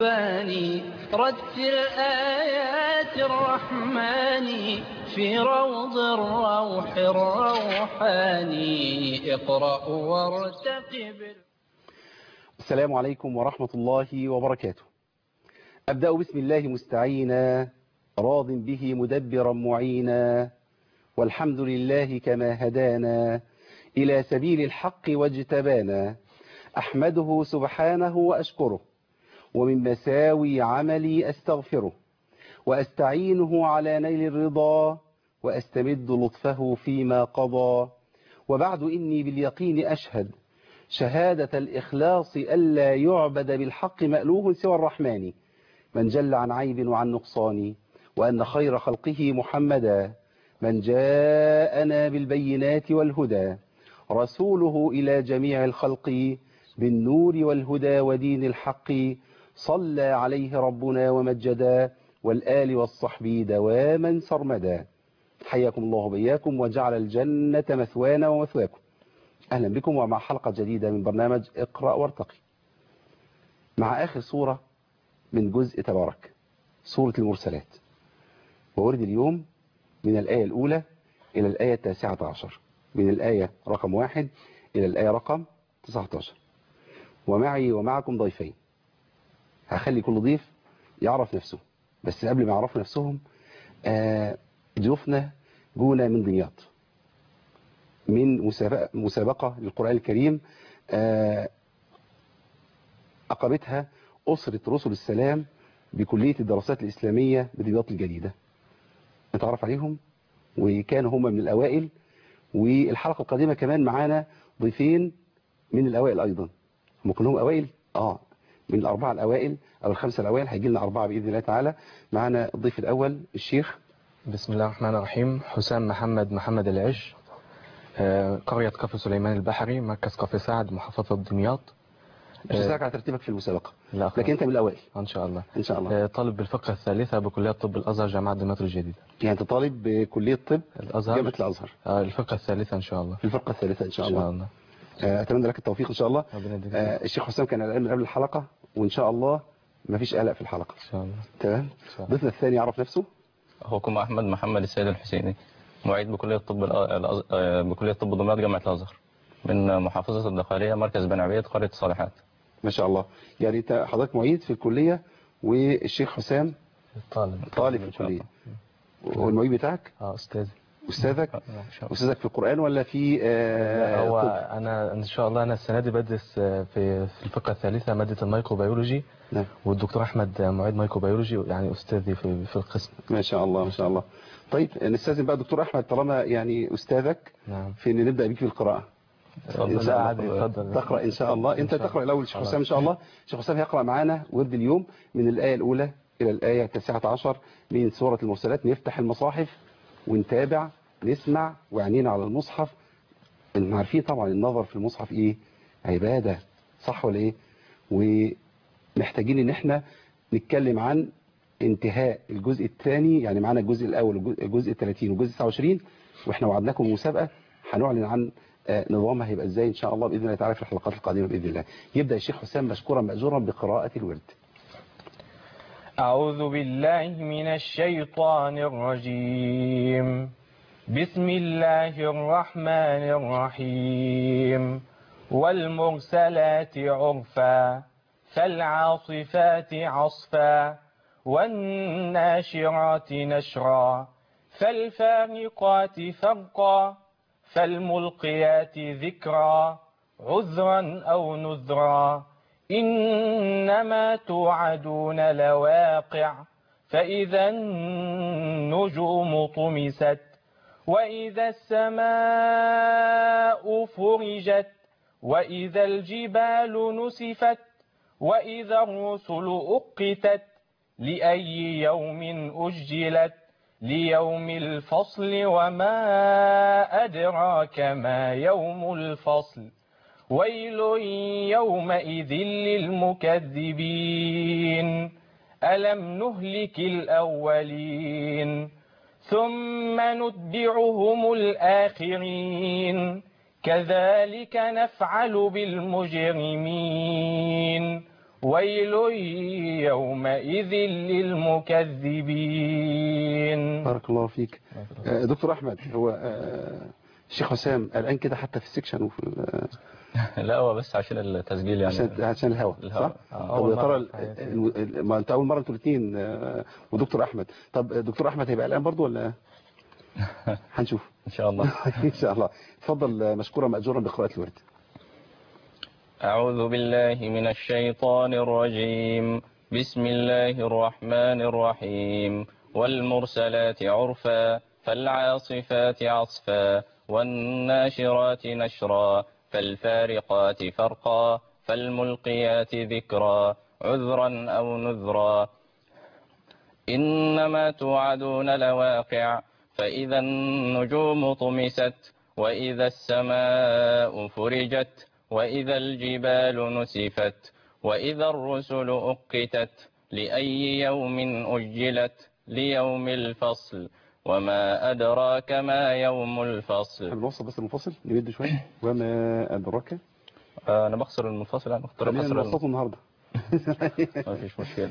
باني رتل آيات الرحمن في روض الروح الروحاني اقرأ وارتقب السلام عليكم ورحمة الله وبركاته أبدأ بسم الله مستعينا راض به مدبرا معينا والحمد لله كما هدانا إلى سبيل الحق واجتبانا أحمده سبحانه وأشكره ومن مساوي عملي أستغفره وأستعينه على نيل الرضا وأستمد لطفه فيما قضى وبعد إني باليقين أشهد شهادة الإخلاص ألا يعبد بالحق مألوه سوى الرحمن من جل عن عيب وعن نقصان وأن خير خلقه محمدا من جاءنا بالبينات والهدى رسوله إلى جميع الخلق بالنور والهدى ودين الحق صلى عليه ربنا ومجدا والآل والصحب دواما سرمدا حياكم الله بياكم وجعل الجنة مثوانا ومثواكم أهلا بكم ومع حلقة جديدة من برنامج اقرأ وارتقي مع آخر سورة من جزء تبارك سورة المرسلات وورد اليوم من الآية الأولى إلى الآية التاسعة عشر من الآية رقم واحد إلى الآية رقم 19 ومعي ومعكم ضيفين هخلي كل ضيف يعرف نفسه بس قبل ما يعرفوا نفسهم آه ضيوفنا جونا من دمياط من مسابقة, مسابقة للقرآن الكريم آه أقامتها أسرة رسل السلام بكلية الدراسات الإسلامية بدمياط الجديدة نتعرف عليهم وكانوا هم من الأوائل والحلقة القادمة كمان معانا ضيفين من الأوائل أيضا هم كلهم أوائل آه من الأربعة الأوائل أو الخمسة الأوائل هيجي لنا أربعة بإذن الله تعالى معنا الضيف الأول الشيخ بسم الله الرحمن الرحيم حسام محمد محمد العش آه، قرية كفر سليمان البحري مركز كفر سعد محافظة دمياط مش هسألك على ترتيبك في المسابقة لا خلاص. لكن أنت من الأوائل إن شاء الله إن شاء الله آه، طالب بالفقرة الثالثة بكلية طب الأزهر جامعة دمياط الجديدة يعني أنت طالب بكلية طب الأزهر جامعة الأزهر آه، الفقرة الثالثة إن شاء الله في الفرقة الثالثة إن شاء إن الله شاء الله آه، أتمنى لك التوفيق إن شاء الله ربنا يديك آه، الشيخ حسام كان قلقان من قبل الحلقة وإن شاء الله ما فيش قلق في الحلقة إن شاء الله تمام إن شاء الله. ضيفنا الثاني يعرف نفسه أخوكم أحمد محمد السيد الحسيني معيد بكلية طب الأ- الأز- آه، بكلية طب دمياط جامعة الأزهر من محافظة الداخلية مركز بن عبيد قرية الصالحات ما شاء الله يعني أنت حضرتك معيد في الكلية والشيخ حسام طالب طالب في إن شاء الكلية والمعيد بتاعك اه أستاذ أستاذك إن شاء الله. أستاذك في القرآن ولا في آه، هو طب؟ أنا إن شاء الله أنا السنة دي بدرس آه، في في الفقرة الثالثة مادة الميكروبيولوجي نعم والدكتور أحمد معيد ميكروبيولوجي يعني أستاذي في في القسم ما شاء الله ما شاء الله طيب نستاذن بقى دكتور أحمد طالما يعني أستاذك نعم في إن نبدأ بيك في القراءة اتفضل. إن شاء لا، الله. عادي، اتفضل. تقرأ إن شاء الله أنت إن شاء تقرأ الأول شيخ خلاص. حسام إن شاء الله شيخ حسام هيقرأ معانا ورد اليوم من الآية الأولى إلى الآية التاسعة عشر من سورة المرسلات نفتح المصاحف ونتابع نسمع وعنينا على المصحف انتم عارفين طبعا النظر في المصحف إيه عبادة صح ولا إيه ومحتاجين إن إحنا نتكلم عن انتهاء الجزء الثاني يعني معانا الجزء الأول والجزء- الجزء 30 والجزء 29 وإحنا وعدناكم مسابقة هنعلن عن آه، نظامها هيبقى ازاي ان شاء الله باذن الله تعالى في الحلقات القادمه باذن الله يبدا الشيخ حسام مشكورا ماجورا بقراءه الورد أعوذ بالله من الشيطان الرجيم بسم الله الرحمن الرحيم والمرسلات عرفا فالعاصفات عصفا والناشرات نشرا فالفارقات فرقا فالملقيات ذكرا عذرا أو نذرا إنما توعدون لواقع فإذا النجوم طمست وإذا السماء فرجت وإذا الجبال نسفت وإذا الرسل أقتت لأي يوم أجلت ليوم الفصل وما أدراك ما يوم الفصل ويل يومئذ للمكذبين ألم نهلك الأولين ثم نتبعهم الآخرين كذلك نفعل بالمجرمين ويل يومئذ للمكذبين بارك الله فيك آه، دكتور احمد هو آه، الشيخ حسام الان كده حتى في السكشن وفي ال- لا هو بس عشان التسجيل يعني عشان عشان الهوا الهوا. صح آه، طب أول يا ترى مرة ال- في حياتي. ال- ال- ما انت اول مره انتوا الاثنين ودكتور احمد طب آه، دكتور احمد هيبقى الان برضو ولا هنشوف ان شاء الله ان شاء الله اتفضل آه، مشكورا ماجورا بقراءه الورد أعوذ بالله من الشيطان الرجيم بسم الله الرحمن الرحيم والمرسلات عرفا فالعاصفات عصفا والناشرات نشرا فالفارقات فرقا فالملقيات ذكرا عذرا أو نذرا إنما توعدون لواقع فإذا النجوم طمست وإذا السماء فرجت وإذا الجبال نسفت وإذا الرسل أقتت لأي يوم أجلت ليوم الفصل وما أدراك ما يوم الفصل هنوصل بس المنفصل نمد شويه وما ادراك آه، أنا بخسر المنفصل أنا اختار خلينا بخسر نوصله النهارده ما فيش مشكلة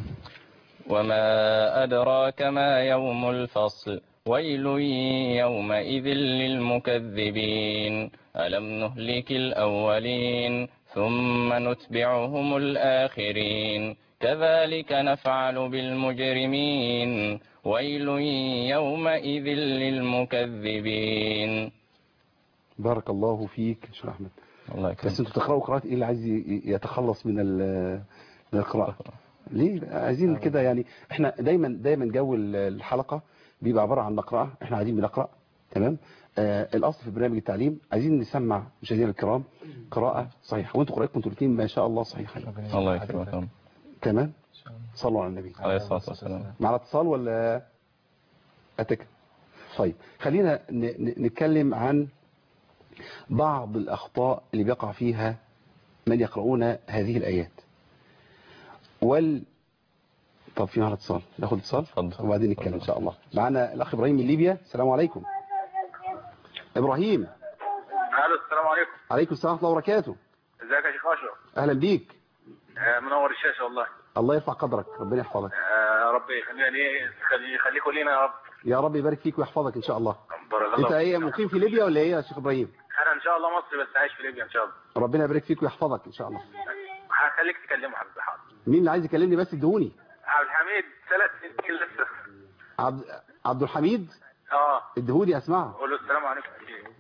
وما أدراك ما يوم الفصل ويل يومئذ للمكذبين ألم نهلك الأولين ثم نتبعهم الآخرين كذلك نفعل بالمجرمين ويل يومئذ للمكذبين بارك الله فيك شيخ احمد الله بس يكرمك انتوا تقراوا قراءه ايه اللي عايز ي- يتخلص من ال- من القراءه ليه عايزين كده يعني احنا دايما دايما جو ال- الحلقه بيبقى عباره عن مقرأة احنا قاعدين بنقرا تمام آه الاصل في برنامج التعليم عايزين نسمع مشاهدينا الكرام قراءه صحيحه وانتوا قراءتكم انتوا الاثنين ما شاء الله صحيحه الله يكرمك تمام صلوا على النبي عليه الصلاة والسلام معنا اتصال ولا اتك طيب خلينا ن- ن- نتكلم عن بعض الأخطاء اللي بيقع فيها من يقرؤون هذه الآيات وال طب في معنا اتصال ناخد اتصال اتفضل. وبعدين نتكلم إن شاء الله معنا الأخ إبراهيم من ليبيا السلام عليكم إبراهيم الو السلام عليكم عليكم السلام ورحمة الله وبركاته ازيك يا شيخ اشرف أهلا بيك آه، منور الشاشه والله الله يرفع قدرك ربنا يحفظك آه، ربي يخلينا ليه يخلي- يخليكم لينا يا رب يا رب يبارك فيك ويحفظك إن شاء الله بارك أنت الله إيه فيك. مقيم في ليبيا ولا إيه يا شيخ إبراهيم انا ان شاء الله مصري بس عايش في ليبيا ان شاء الله ربنا يبارك فيك ويحفظك إن شاء الله هخليك تكلمه حبيبي حاضر مين اللي عايز يكلمني بس ادهوني عبد الحميد ثلاث سنين لسه عبد عبد الحميد اه ادهوني اسمعه قول له السلام عليكم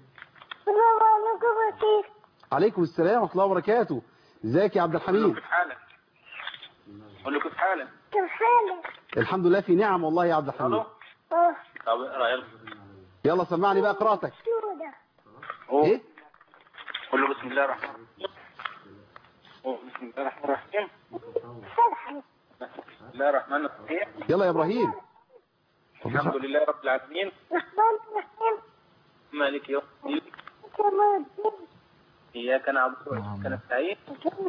عليكم السلام ورحمه الله وبركاته ازيك يا عبد قول له الحميد كيف حالك قول له كيف حالك الحمد لله في نعم والله يا عبد الحميد الو طب اقرا يلا يلا سمعني بقى قراءتك قول. ايه قول له بسم الله الرحمن الرحيم قول بسم الله الرحمن الرحيم بسم الله الرحمن الرحيم يلا يا ابراهيم طب الحمد اشرح. لله رب العالمين مالك يوم الدين إياك نعبد وإياك نستعين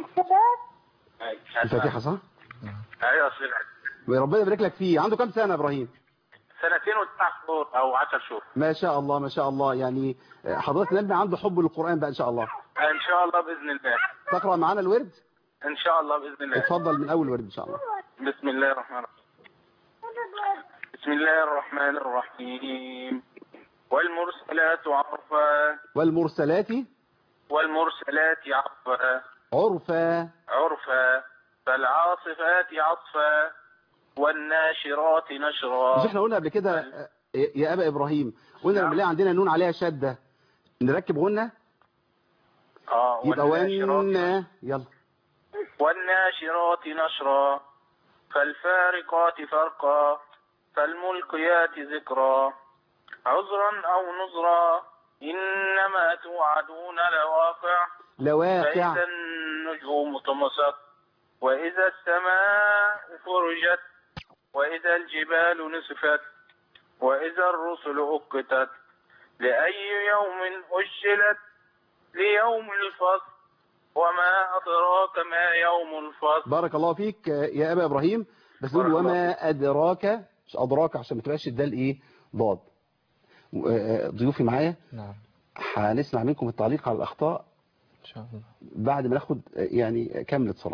الفاتحه صح أيوة أصل ربنا يبارك لك فيه عنده كام سنه ابراهيم سنتين وتسع شهور أو عشر شهور ما شاء الله ما شاء الله يعني حضرتك نبني عنده حب للقران بقى ان شاء الله إن شاء الله بإذن الله تقرا معانا الورد إن شاء الله بإذن الله اتفضل من اول ورد ان شاء الله بسم الله الرحمن الرحيم بسم الله الرحمن الرحيم والمرسلات عرفا والمرسلات والمرسلات عرفا عرفا عرفا فالعاصفات عصفا والناشرات مش نشرا احنا قلنا قبل كده آه، يا ابا ابراهيم قلنا لما نعم. نلاقي عندنا نون عليها شده نركب غنه اه يبقى والناشرات ون يلا والناشرات نشرا فالفارقات فرقا فالملقيات ذكرا عذرا أو نذرا إنما توعدون لواقع لواقع فإذا النجوم طمست وإذا السماء فرجت وإذا الجبال نسفت وإذا الرسل أقتت لأي يوم أجلت ليوم الفصل وما أدراك ما يوم الفصل بارك الله فيك آه، يا ابا ابراهيم بس نقول بارك الله وما ادراك مش ادراك عشان ما تبقاش الدال ايه ضاد و- آه، ضيوفي معايا نعم هنسمع منكم التعليق على الاخطاء إن شاء الله بعد ما ناخد آه، يعني كامل اتصالات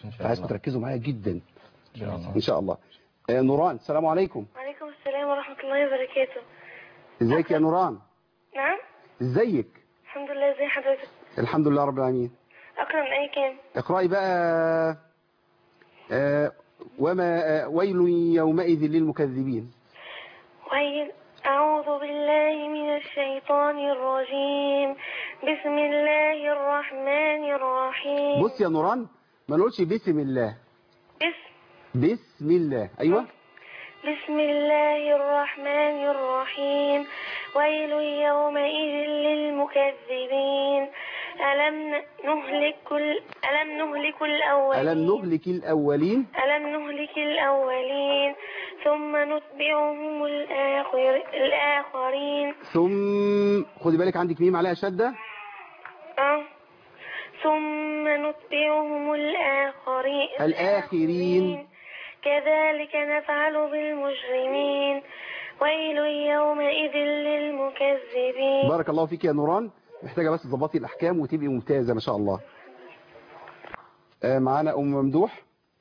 إن شاء فعايزكم الله. تركزوا معايا جدا إن شاء الله ان شاء الله آه، نوران السلام عليكم وعليكم السلام ورحمة الله وبركاته ازيك يا نوران نعم ازيك الحمد لله ازي حضرتك الحمد لله رب العالمين أقرأ من أي كام اقرأي بقى آه، وما آه، ويل يومئذ للمكذبين ويل أعوذ بالله من الشيطان الرجيم بسم الله الرحمن الرحيم بص يا نوران ما نقولش بسم الله بسم بسم الله ايوه بسم الله الرحمن الرحيم ويل يومئذ للمكذبين ألم نهلك كل ألم نهلك الأولين ألم نهلك الأولين ألم نهلك الأولين ثم نتبعهم الآخر الآخرين ثم خدي بالك عندك ميم عليها شدة أه. ثم نتبعهم الآخرين الآخرين. كذلك نفعل بالمجرمين ويل يومئذ للمكذبين بارك الله فيك يا نوران محتاجة بس تظبطي الأحكام وتبقي ممتازة ما شاء الله آه، معانا أم ممدوح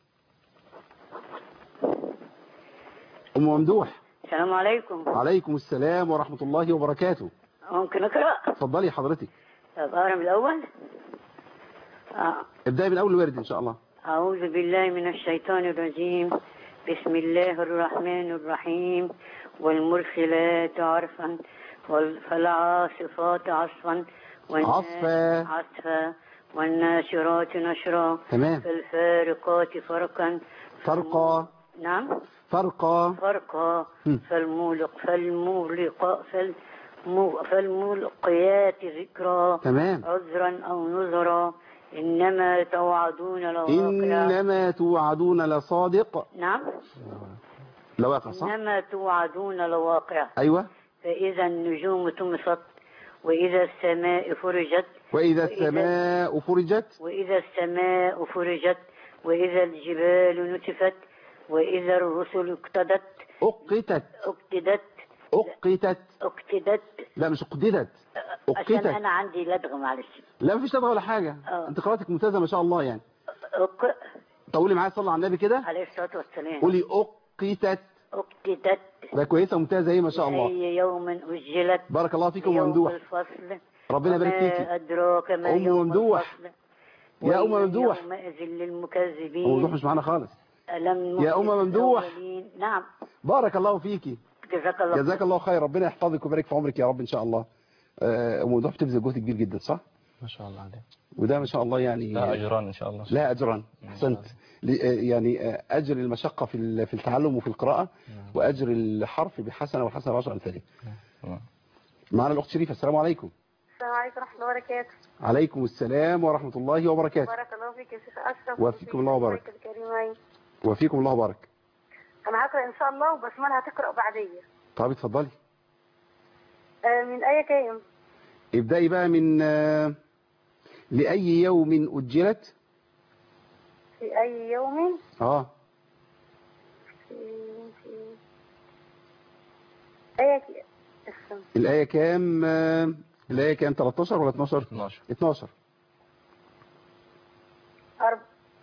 أم ممدوح السلام عليكم عليكم السلام ورحمة الله وبركاته ممكن أقرأ اتفضلي حضرتك طب أقرأ من الأول آه. ابدأي من أول ورد إن شاء الله أعوذ بالله من الشيطان الرجيم بسم الله الرحمن الرحيم والمرسلات عرفا وال- فالعاصفات عصفا والنا- عصفا. عصفا والناشرات نشرا تمام فالفارقات فرقا فرقا نعم فرقا فرقا هم. فالمولق فالمولق فالمو فالملقيات ذكرا تمام عذرا أو نذرا إنما توعدون لواقع إنما توعدون لصادق نعم لواقع صح إنما توعدون لواقع أيوة فإذا النجوم طمست وإذا السماء فرجت وإذا وإذا- السماء فرجت وإذا السماء فرجت وإذا الجبال نتفت وإذا الرسل اقتدت أقتت اقتدت أقتت اقتدت لا مش أقتدت عشان أقتت أنا عندي لدغة معلش لا مفيش لدغة ولا حاجة آه. انت قراءتك ممتازة ما شاء الله يعني أق... طولي معايا صلى على النبي كده عليه الصلاة والسلام قولي أقتت اقتدت ده كويسة وممتازة ايه ما شاء الله أي يوم أجلت بارك الله فيكم يوم ممدوح الفصل ربنا يبارك وما فيكي أدراك ما أم يوم ممدوح. الفصل يا أم ويل ممدوح. يومئذ للمكذبين ممدوح مش معانا خالص ألم يا أم نهلك ممدوح. الأولين؟ نعم بارك الله فيكي جزاك الله جزاك الله خير ربنا يحفظك ويبارك في عمرك يا رب ان شاء الله آه، ام ممدوح بتبذل جهد كبير جدا صح ما شاء الله عليك وده ما شاء الله يعني لا أجران إن شاء الله لا اجرا احسنت ل- آه، يعني آه، اجر المشقه في ال- في التعلم وفي القراءه واجر الحرف بحسنه والحسنه بعشر امثالها تمام. معنا الاخت شريفه السلام عليكم السلام عليكم ورحمة الله وبركاته عليكم السلام ورحمه الله وبركاته بارك الله فيك يا شيخ أشرف وفيكم الله وبارك. وفيك الكريمين وفيكم الله بارك أنا هقرأ إن شاء الله وبسملها هتقرأ بعدية طب اتفضلي آه، من آية كام؟ ابدأي بقى من آه، لأي يوم أجلت في أي يوم اه في في آية ك- استنى. الآية كام آه، الآية كام 13 ولا 12 12 12 أرب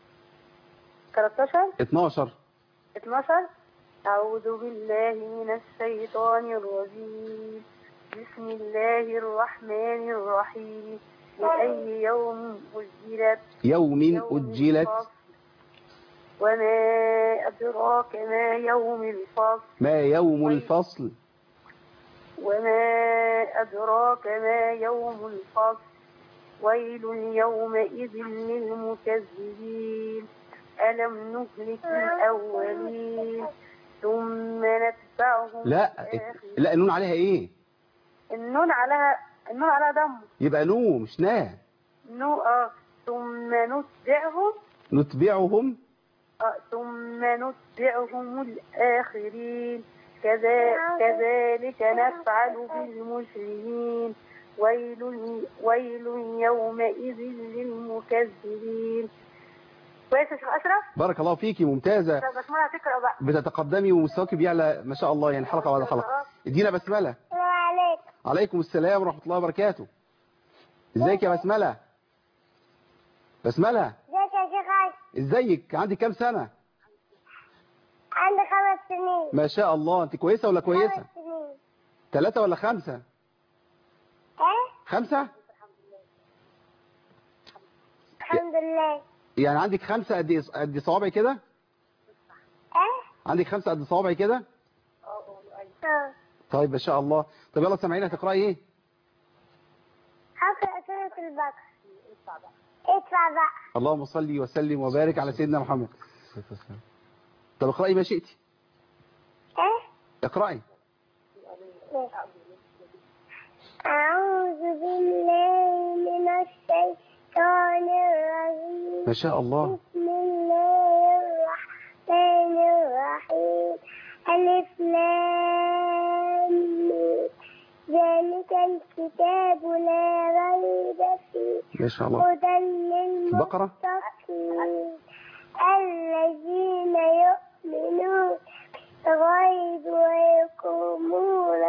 13 12 12 أعوذ بالله من الشيطان الرجيم بسم الله الرحمن الرحيم لأي يوم أجلت يوم يوم أجلت الفصل. وما أدراك ما يوم الفصل ما يوم الفصل وما أدراك ما يوم الفصل ويل يومئذ للمكذبين ألم نهلك الأولين ثم نتبعهم لا الآخرين. لا النون عليها ايه النون على النون على ضم يبقى نو مش نا نو آه. ثم نتبعهم نتبعهم آه. ثم نتبعهم الآخرين كذا كذلك نفعل بالمجرمين ويل ويل يومئذ للمكذبين كويس يا شيخ أشرف؟ بارك الله فيكي ممتازة طب بسمعها تقرأ بقى بتتقدمي ومستواك بيعلى ما شاء الله يعني حلقة بعد حلقة ادينا بسملة السلام عليكم عليكم السلام ورحمة الله وبركاته ازيك يا بسملة بسملة ازيك يا شيخ ازيك عندك كام سنة عندي خمس سنين ما شاء الله انت كويسة ولا كويسة خمس سنين ثلاثة ولا خمسة ايه خمسة الحمد لله يعني عندك خمسة قد ايه قد صوابعي كده ايه عندك خمسة قد صوابعي كده اه طيب ما شاء الله طب يلا سامعيني هتقرأي ايه هقرأ سورة البقرة ادفع بقى اللهم صل وسلم وبارك على سيدنا محمد طب اقرأي ما شئتي ايه اقرأي أعوذ بالله من الشيطان الرجيم ما شاء الله بسم الله الرحمن الرحيم ألف لام ميم. ذلك الكتاب لا ريب فيه ما شاء الله هدى البقرة للمتقين الذين يؤمنون بالغيب ويقومون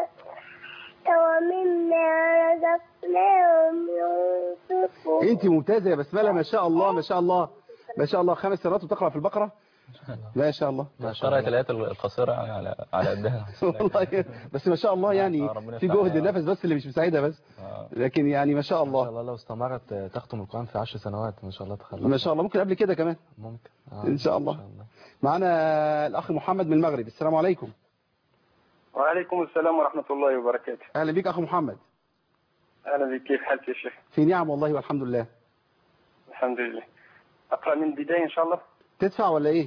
ومما رزقناهم ينفقون انت ممتازة يا بسملة ما شاء الله ما شاء الله ما شاء الله خمس سنوات وتقرأ في البقرة ما شاء الله ما شاء قرأت الله الآيات القصيرة يعني على على قدها والله بس ما شاء الله يعني آه، ربنا في يفتح جهد عليها. النفس بس اللي مش مساعدها بس آه. لكن يعني ما شاء ما شاء الله الله لو استمرت آه، تختم القرآن في عشر سنوات ما شاء الله تخلص ما شاء الله ممكن قبل كده كمان ممكن آه، إن شاء الله. معنا الأخ محمد من المغرب السلام عليكم وعليكم السلام ورحمة الله وبركاته أهلا بك أخ محمد أهلا بك كيف حالك يا شيخ في نعم والله والحمد لله الحمد لله أقرأ من البداية إن شاء الله تدفع ولا إيه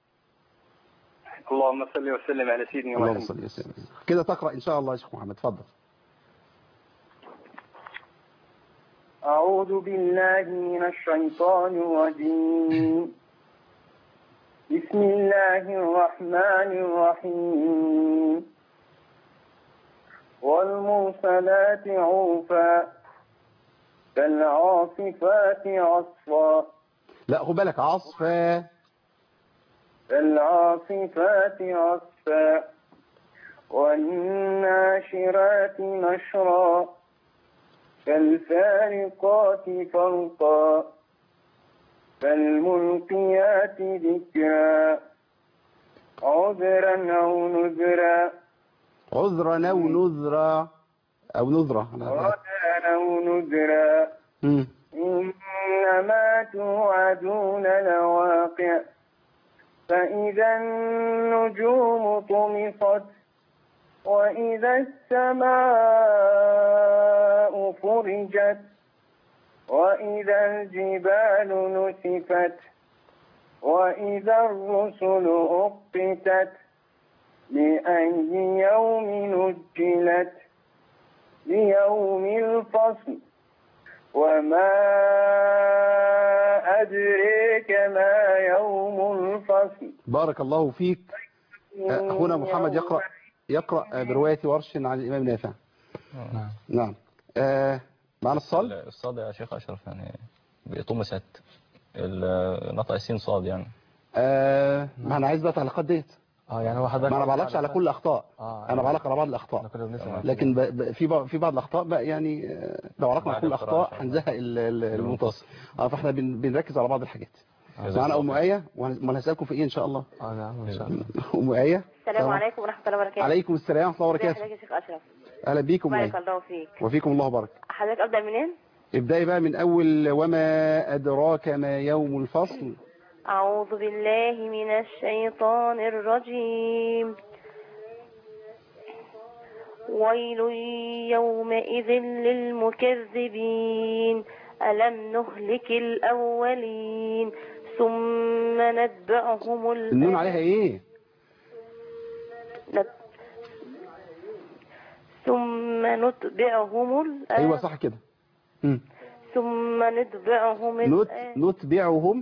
اللهم صل وسلم على سيدنا اللهم محمد صل وسلم كده تقرأ إن شاء الله يا شيخ محمد اتفضل أعوذ بالله من الشيطان الرجيم بسم الله الرحمن الرحيم والمرسلات عرفا فالعاصفات عصفا لا خد بالك عصفة فالعاصفات عصفا والناشرات نشرا فالفارقات فرقا فالملقيات ذكرا عذرا أو نذرا عذرا أو نذرا أو نذرة عذرا أو نذرا مم. إنما توعدون لواقع فإذا النجوم طمست وإذا السماء فرجت وإذا الجبال نسفت وإذا الرسل أقتت لأي يوم نجلت ليوم الفصل وما أدريك ما يوم الفصل بارك الله فيك آه، أخونا محمد يقرأ يقرأ آه، برواية ورش عن الإمام نافع نعم نعم آه، معنا الصل الصاد يا شيخ أشرف يعني بطمست ال- نطق السين صاد يعني آه، ما أنا عايز بقى تعليقات ديت اه يعني هو حضرتك ما أنا بعلقش على كل الأخطاء اه أنا بعلق على بعض الأخطاء احنا كنا بنسمع لكن ب... ب... في بعض في بعض الاخطاء بقى يعني آه، لو عرفنا بعد كل القراءة الاخطاء إن شاء الله. هنزهق ال- ال- المنتصف اه فاحنا بن... بنركز على بعض الحاجات جزاك معانا الله ام ايه وما هسالكم في ايه ان شاء الله اه نعم ان شاء الله ام ايه السلام عليكم ورحمة الله وبركاته عليكم السلام ورحمه الله ازي وبركاته حضرتك يا شيخ أشرف اهلا بيكم بارك ايه الله فيك وفيكم الله بارك حضرتك أبدأ منين؟ ابداي بقى من اول وما ادراك ما يوم الفصل أعوذ بالله من الشيطان الرجيم ويل يومئذ للمكذبين ألم نهلك الأولين ثم نتبعهم النون عليها ايه نت... ثم نتبعهم الآ- ايوه صح كده مم. ثم نتبعهم نت... الآ- نتبعهم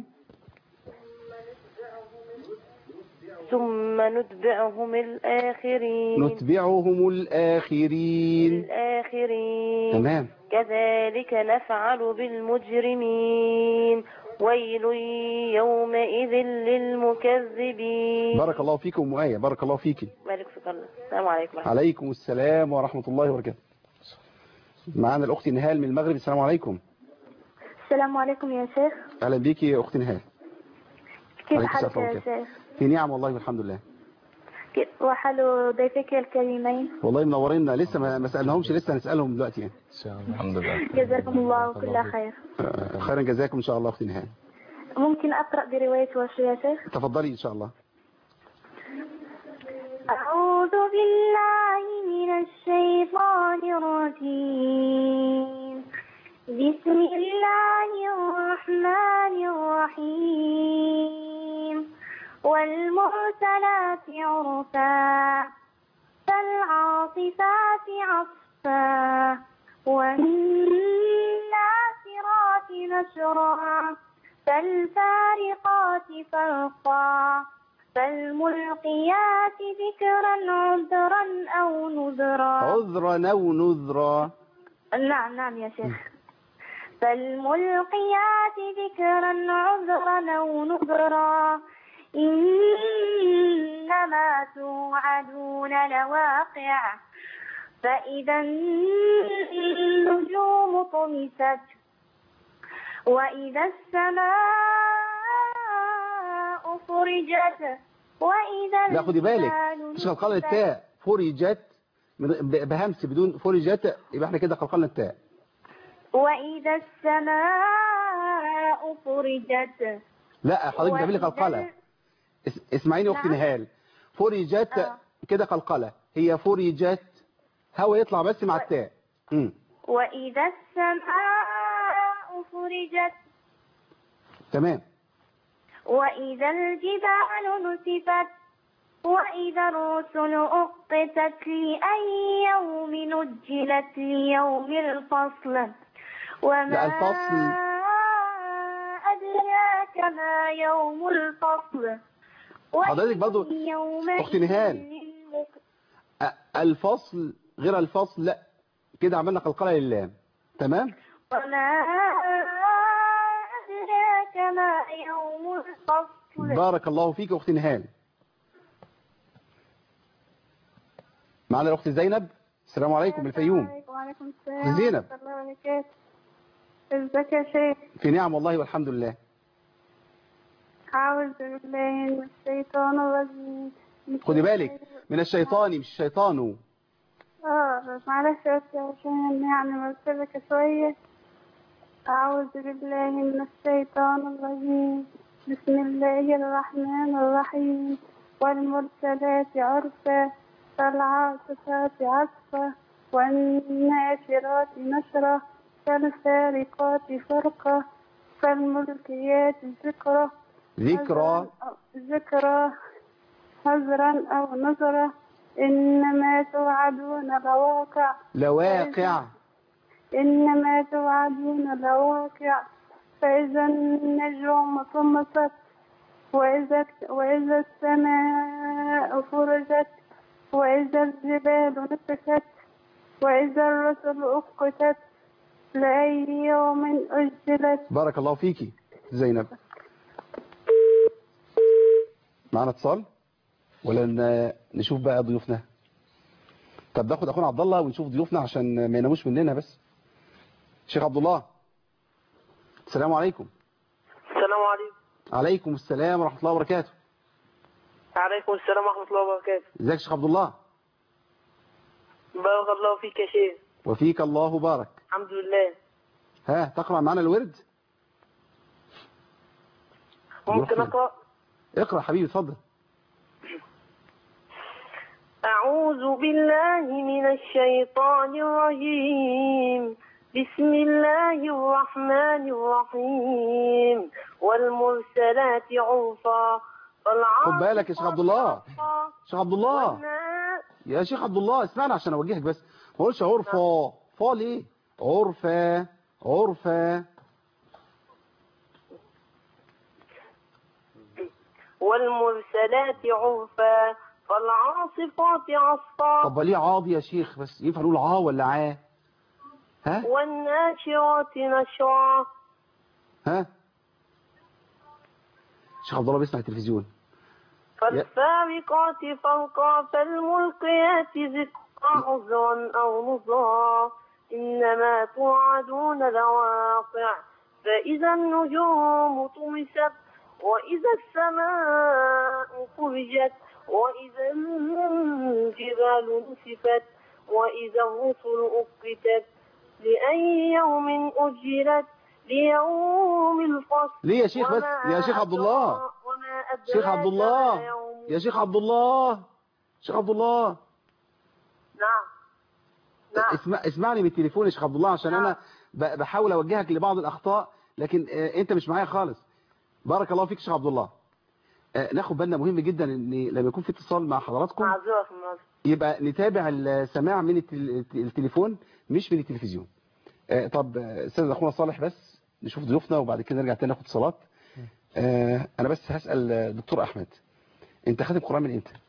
ثم نتبعهم الآخرين نتبعهم الاخرين الآخرين تمام كذلك نفعل بالمجرمين ويل يومئذ للمكذبين بارك الله فيكم ام ايه بارك الله فيكي بارك فيك الله السلام عليكم ورحمة عليكم السلام ورحمة الله وبركاته معانا الأخت نهال من المغرب السلام عليكم السلام عليكم يا شيخ أهلا بيكي يا أخت نهال كيف عليك حالك السلام يا ورحمة الله. شيخ في نعم والله والحمد لله كيف- وحال ضيفك الكريمين والله منورينا لسه ما ما سالناهمش لسه هنسالهم دلوقتي يعني إن شاء الله الحمد لله جزاكم الله كل خير آه، خيرا جزاكم ان شاء الله اختي نهاد ممكن أقرأ برواية ورش يا شيخ تفضلي ان شاء الله أعوذ بالله من الشيطان الرجيم بسم الله الرحمن الرحيم والمرسلات عرفا فالعاصفات عصفا والناشرات نشرا فالفارقات فرقا فالملقيات ذكرا عذرا أو نذرا عذرا او نذرا نعم نعم يا شيخ فالملقيات ذكرا عذرا أو نذرا إنما توعدون لواقع فإذا النجوم طمست وإذا السماء فرجت وإذا لا خدي بالك الجبال مش قلقلنا نسفت. التاء فرجت من- ب- بهمس بدون فرجت يبقى احنا كده قلقلنا التاء وإذا السماء فرجت لا حضرتك بتعملي وإذا قلقله ال- اس- اسمعيني اختي نعم. نهال فرجت آه. كده قلقله هي فرجت هوا يطلع بس مع التاء امم وإذا السماء فرجت تمام وإذا الجبال نسفت وإذا الرسل أقتت لأي يوم نجلت ليوم الفصل وما لا، الفصل. أدراك ما يوم الفصل حضرتك برضو يومئذ أختي نهال. للمك- أ- الفصل غير الفصل لا كده عملنا قلقله لله تمام وما أدراك ما يوم الفصل بارك الله فيك اختي نهال معنا الاخت زينب السلام عليكم من الفيوم وعليكم أختي السلام زينب ورحمة الله وبركاته ازيك يا شيخ في نعم والله والحمد لله أعوذ بالله من الشيطان الرجيم خدي بالك من الشيطان مش الشيطان اه معلش بس عشان يعني مرتبك شوية أعوذ بالله من الشيطان الرجيم بسم الله الرحمن الرحيم والمرسلات عرفا فالعاصفات عصفا والناشرات نشرا فالفارقات فرقا فالملقيات ذكرا ذكرى ذكرى هزرا أو نذرا إنما توعدون لواقع لواقع إنما توعدون لواقع فإذا النجوم طمست وإذا وإذا السماء فرجت وإذا الجبال نسفت وإذا الرسل أقتت لأي يوم أجلت بارك الله فيكي زينب معنا اتصال ولا ن- نشوف بقى ضيوفنا طب ناخد اخونا عبد الله ونشوف ضيوفنا عشان ما يناموش مننا بس شيخ عبد الله السلام عليكم السلام عليكم عليكم السلام ورحمه الله وبركاته عليكم السلام ورحمة الله وبركاته ازيك يا شيخ عبد الله بارك الله فيك يا شيخ وفيك الله بارك الحمد لله ها تقرا معنا الورد ممكن فين؟ أقرأ اقرا حبيبي اتفضل أعوذ بالله من الشيطان الرجيم بسم الله الرحمن الرحيم والمرسلات عرفا خد بالك يا شيخ عبد الله شيخ عبد الله والنا- يا شيخ عبد الله اسمعني عشان اوجهك بس ما اقولش عرفة فا ليه عرفة عرفة والمرسلات عرفا فالعاصفات عصفا طب ليه عاض يا شيخ بس ينفع نقول عا ولا عا ها والناشرات نشرا ها شيخ عبد الله بيسمع التلفزيون فالفارقات فرقا فالملقيات ذكرا عذرا أو نذرا إنما توعدون لواقع فإذا النجوم طمست وإذا السماء فرجت وإذا الجبال نسفت وإذا الرسل أقتت لأي يوم أجلت ليوم الفصل ليه يا شيخ بس وما يا شيخ عبد الله أدراك- وما أدراك شيخ عبد ما الله يوم يا شيخ عبد الله شيخ عبد الله نعم نعم اسمع اسمعني من التليفون يا شيخ عبد الله عشان انا ب- بحاول اوجهك لبعض الاخطاء لكن آه، انت مش معايا خالص بارك الله فيك يا شيخ عبد الله آه، ناخد بالنا مهم جدا ان لما يكون في اتصال مع حضراتكم معذورة في الماضي يبقى نتابع السماع من التل- التليفون مش من التلفزيون آه، طب آه، استاذ اخونا صالح بس نشوف ضيوفنا وبعد كده نرجع تاني ناخد اتصالات آه، انا بس هسال آه، دكتور احمد انت خاتم قران من امتى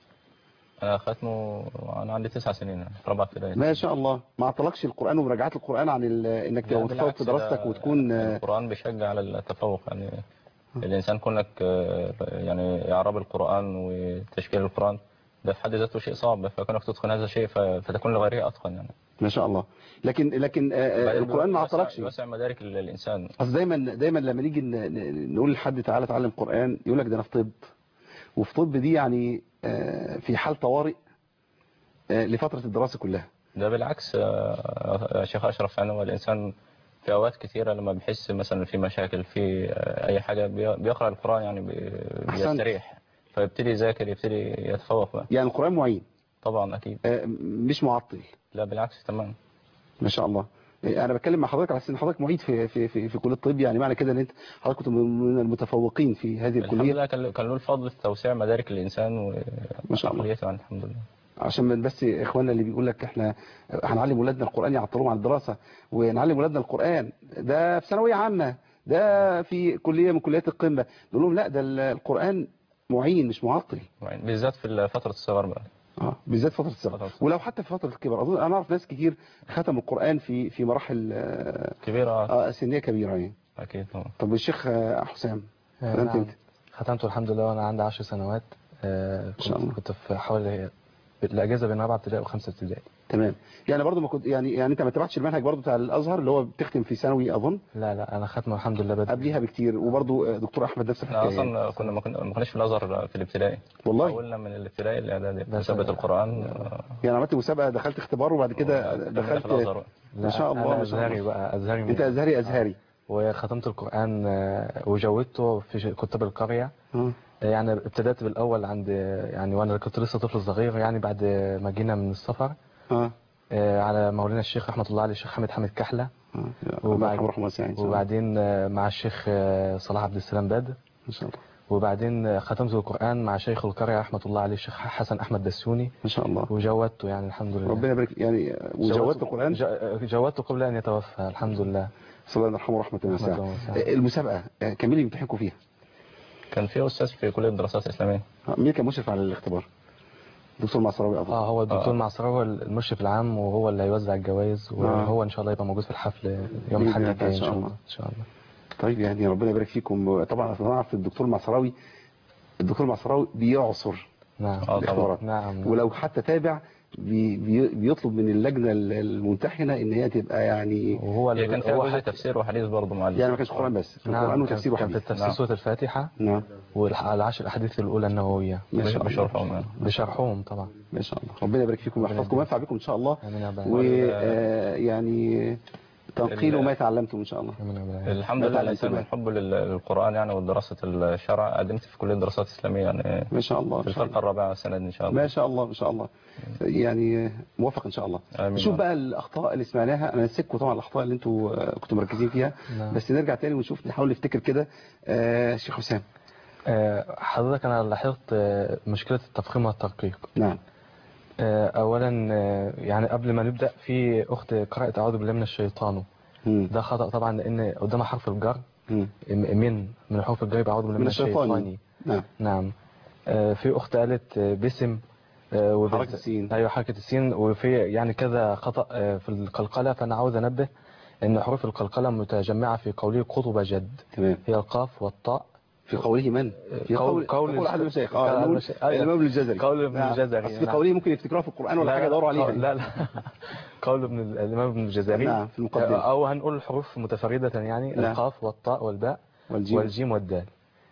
انا ختمه وانا عندي تسع سنين يعني في رابعه ابتدائي ما شاء الله ما عطلكش القران ومراجعات القران عن ال- انك تبقى لا، متفوق بالعكس في دراستك ده وتكون آه، القرآن بيشجع على التفوق يعني الإنسان كونك آه، يعني إعراب القرآن وتشكيل القرآن ده في حد ذاته شيء صعب فكونك تتقن هذا الشيء ف- فتكون لغيره أتقن يعني ما شاء الله لكن لكن آه، آه، بعدين القران ما بيوسع- عطلكش بيوسع مدارك ال- الإنسان اصل دايما دايما لما نيجي ن- ن- نقول لحد تعالى اتعلم قران يقول لك ده انا في طب وفي طب دي يعني آه، في حال طوارئ آه، لفتره الدراسه كلها ده بالعكس آه، يا شيخ أشرف يعني هو الإنسان في أوقات كثيرة لما بيحس مثلا في مشاكل في آه، أي حاجة بي- بيقرأ القرآن يعني بي- أحسنت. بيستريح فيبتدي يذاكر يبتدي يتفوق بقى يعني القران معين طبعا أكيد آه، مش معطل لا بالعكس تمام ما شاء الله آه، انا بتكلم مع حضرتك على اساس ان حضرتك معيد في في في, في كليه الطب يعني معنى كده ان انت حضرتك كنت من المتفوقين في هذه الحمد الكليه لله كان كان له الفضل في توسيع مدارك الإنسان و ما شاء الله. عقليته يعني الحمد لله عشان من بس اخواننا اللي بيقول لك احنا هنعلم ولادنا القران يعطلوهم عن الدراسه ونعلم ولادنا القران ده في ثانويه عامه ده في كليه من كليات القمه نقول لهم لا ده ال- القران معين مش معطل يعني بالذات في فترة الصغر بقى اه بالذات فتره الصغر ولو حتى في فتره الكبر اظن انا اعرف ناس كتير ختموا القران في في مراحل آه، كبيرة اه سنيه كبيره يعني أكيد طبعا طب الشيخ آه، حسام آه، ختمت نعم. امتى؟ ختمته الحمد لله وانا عندي 10 سنوات آه، كنت, شاء الله. كنت في حوالي الاجازه بين رابعه ابتدائي وخمسه ابتدائي تمام يعني برضو ما كنت يعني يعني انت ما تبعتش المنهج برضو بتاع الازهر اللي هو بتختم في ثانوي اظن لا لا انا ختمه الحمد لله بدري قبليها بكتير وبرضو آه، دكتور احمد نفس احنا الحكايه أصلا كنا ما كنا- ما كناش في الأزهر في الابتدائي والله حولنا من الابتدائي للإعدادي بس- مسابقة القرآن آه، يعني عملت مسابقه دخلت اختبار وبعد كده كملنا دخلت في الأزهر ما شاء الله انا ما شاء ازهري الله بقى ازهري انت ازهري ازهري وختمت القران آه، وجودته في ش- كتب القريه آه. يعني ابتدأت بالأول عند يعني وأنا كنت لسه طفل صغير يعني بعد ما جينا من السفر اه آه، على مولانا الشيخ رحمة الله عليه الشيخ حمد حامد كحلة اه وبعد- رحمه رحمه واسعه ان شاء الله وبعدين آه، مع الشيخ آه، صلاح عبد السلام بدر ما شاء الله وبعدين آه، ختمت القرآن مع شيخ القرية رحمة الله عليه الشيخ حسن أحمد دسوني ما شاء الله وجودته يعني الحمد لله ربنا يبارك يعني آه، وجودت القران ج- جودته قبل أن يتوفى الحمد لله صلى الله يرحمه رحمه رحمة واسعه الله واسعة. آه، المسابقه آه، كان مين اللي بيمتحنكم فيها كان في أستاذ في كلية الدراسات الإسلامية آه، مين كان مشرف على الاختبار دكتور معصراوي اظن اه هو الدكتور آه. معصر هو المشرف العام وهو اللي هيوزع الجوائز وهو ان شاء الله يبقى موجود في الحفل يوم بإذن الاحد الله الجاي إن ان شاء شاء الله. الله ان شاء الله طيب يعني ربنا يبارك فيكم طبعا انا اعرف الدكتور معصراوي الدكتور معصراوي بيعصر نعم اه طبعا الاختبارات نعم ولو حتى تابع بي بي بيطلب من اللجنه الممتحنه ان هي تبقى يعني وهو هي كان فيها هو جزء حتى- تفسير وحديث برضه مع يعني ما كانش قران بس كان نعم قران كان- وتفسير كان في وحديث التفسير نعم. سورة الفاتحة نعم والعشر الأحاديث الأولى النووية ما شاء الله بشرحهم يعني. بشرحهم طبعا ما شاء الله ربنا يبارك فيكم ويحفظكم وينفع بكم ان شاء الله آمين يا رب ويعني تنقيل ما تعلمتم ان شاء الله آمين يا رب الحمد ما لله الإنسان تعلمتم من حبه لل- للقرآن يعني ودراسة الشرع قدمت في كلية دراسات إسلامية يعني ما شاء الله في ما شاء الفرقة الله الرابعة سنة إن شاء الله ما شاء الله ما شاء الله يعني موفق ان شاء الله آمين نشوف بقى الاخطاء اللي سمعناها انا نسيتكم طبعا الاخطاء اللي انتوا آه، كنتوا مركزين فيها نعم. بس نرجع تاني ونشوف نحاول نفتكر كده آه، شيخ حسام آه، حضرتك أنا لاحظت آه، مشكلة التفخيم والترقيق نعم آه، أولا آه، يعني قبل ما نبدأ في أخت قرأت أعوذ بالله من الشيطان مم. ده خطأ طبعا لأن قدامها حرف الجر مم. م- من من حروف الجر يبقى أعوذ بالله من من الشيطان. الشيطان نعم نعم آه، في أخت قالت آه، باسم آه، وبالت- حركة السين. أيوة حركة السين وفي يعني كذا خطأ آه، في القلقلة فأنا عاوز أنبه أن حروف القلقلة متجمعة في قوله قطب جد تمام هي القاف والطاء في قوله من في قول- قول قول قول احد المشايخ قول اه أحد نقول المشايخ. أيوة. الامام ابن الجزري قول ابن نعم. الجزري، أصل في نعم. قوله ممكن يفتكروها في القران ولا لا، حاجه لا، يدوروا عليها لا لا قول ابن الإمام ابن الجزري نعم، في المقدمة. أو هنقول الحروف متفردة يعني نعم. القاف والطاء والباء والجيم. والجيم والدال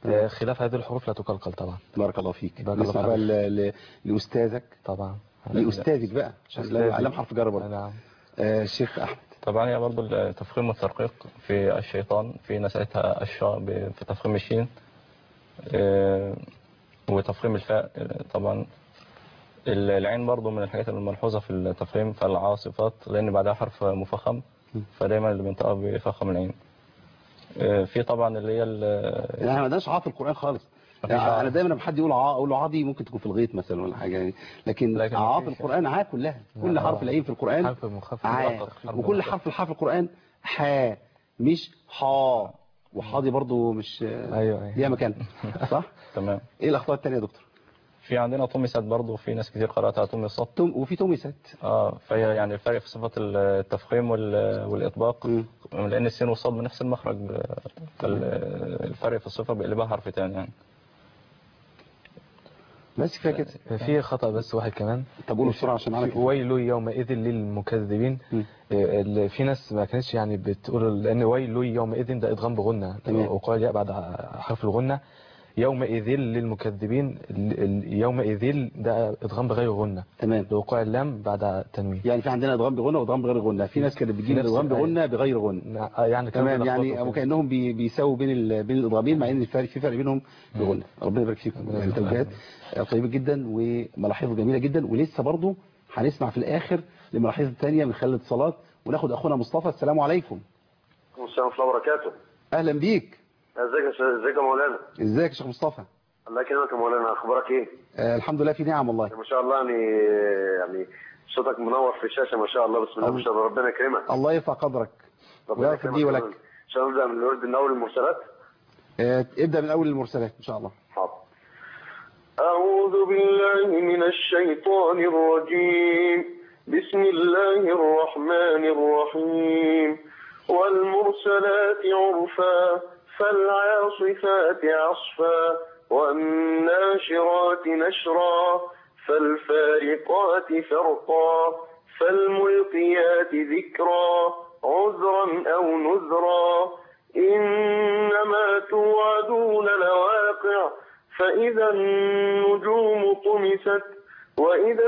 آه، خلاف هذه الحروف لا تقلقل طبعا بارك الله فيك بارك الله نسمع بقى فيك. ل- ل- لاستاذك طبعا لاستاذك بقى عشان أستاذي. علم حرف جر برضه نعم آه، الشيخ احمد طبعا هي برضه التفخيم والترقيق في الشيطان في نسأتها الشاء ب- في تفخيم الشين آه، وتفخيم الفاء آه، طبعا ال- العين برضه من الحاجات الملحوظة في التفخيم فالعاصفات لأن بعدها حرف مفخم فدايما اللي بينطقها بيفخم العين آه، في طبعا اللي هي ال- يعني احنا ما عندناش عاء في القران خالص مفيش يعني عاء. انا دايما لما حد يقول عاء اقول له عاء دي ممكن تكون في الغيط مثلا ولا حاجه يعني لكن, لكن عاء في مفيش. القران عاء كلها كل نعم. حرف العين في القران حرف مخفف عاء مؤقت. وكل حرف الحاء في القران حاء مش حاء وحاء دي برضه مش ايوه ايوه ليها مكان صح تمام ايه الاخطاء الثانيه يا دكتور في عندنا طمست برضه في ناس كتير قرأتها طمست توم وفي توميسات اه فهي يعني الفرق في صفات التفخيم وال- والإطباق مم. لأن السين والصاد بنفس المخرج فالفرق في الصفة بيقلبها حرف تاني يعني بس كفايه كده في خطأ بس واحد كمان طب قولوا بسرعه عشان معانا في ويل يومئذ للمكذبين مم. آه، ال- في ناس ما كانتش يعني بتقول لان ويل يومئذ ده ادغام بغنى تمام. وقال ياء بعد حرف الغنى يومئذ للمكذبين ال- ال- يومئذ ده ادغام بغير غنى تمام لوقوع اللام بعد تنوين يعني في عندنا ادغام بغنى وادغام بغير غنى في ناس كانت بتجيب نفس ادغام الآية. بغنى بغير غنى نع- آه، يعني كانوا تمام بيلخبطوا يعني كده. وكانهم بي بيساووا بين ال... بين الاضرابين مع ان الفرق في فرق بينهم بغنى ربنا يبارك فيكم ربنا يعني يبارك توجيهات طيبه جدا وملاحظ جميله جدا ولسه برضه هنسمع في الاخر لملاحظ ثانيه من خلال الاتصالات وناخد اخونا مصطفى السلام عليكم السلام ورحمة الله وبركاته اهلا بيك ازيك يا شيخ- ازيك يا مولانا ازيك يا شيخ مصطفى الله يكرمك يا مولانا اخبارك ايه آه الحمد لله في نعم والله ما شاء الله يعني يعني صوتك منور في الشاشة ما شاء الله بسم الله ما شاء الله ربنا يكرمك الله يرفع قدرك ربنا ويغفر لي ولك. ان شاء الله نبدا من الورد من اول المرسلات آه ابدا من اول المرسلات ان شاء الله حاضر أعوذ بالله من الشيطان الرجيم بسم الله الرحمن الرحيم والمرسلات عرفا فالعاصفات عصفا والناشرات نشرا فالفارقات فرقا فالملقيات ذكرا عذرا أو نذرا إنما توعدون لواقع فإذا النجوم طمست وإذا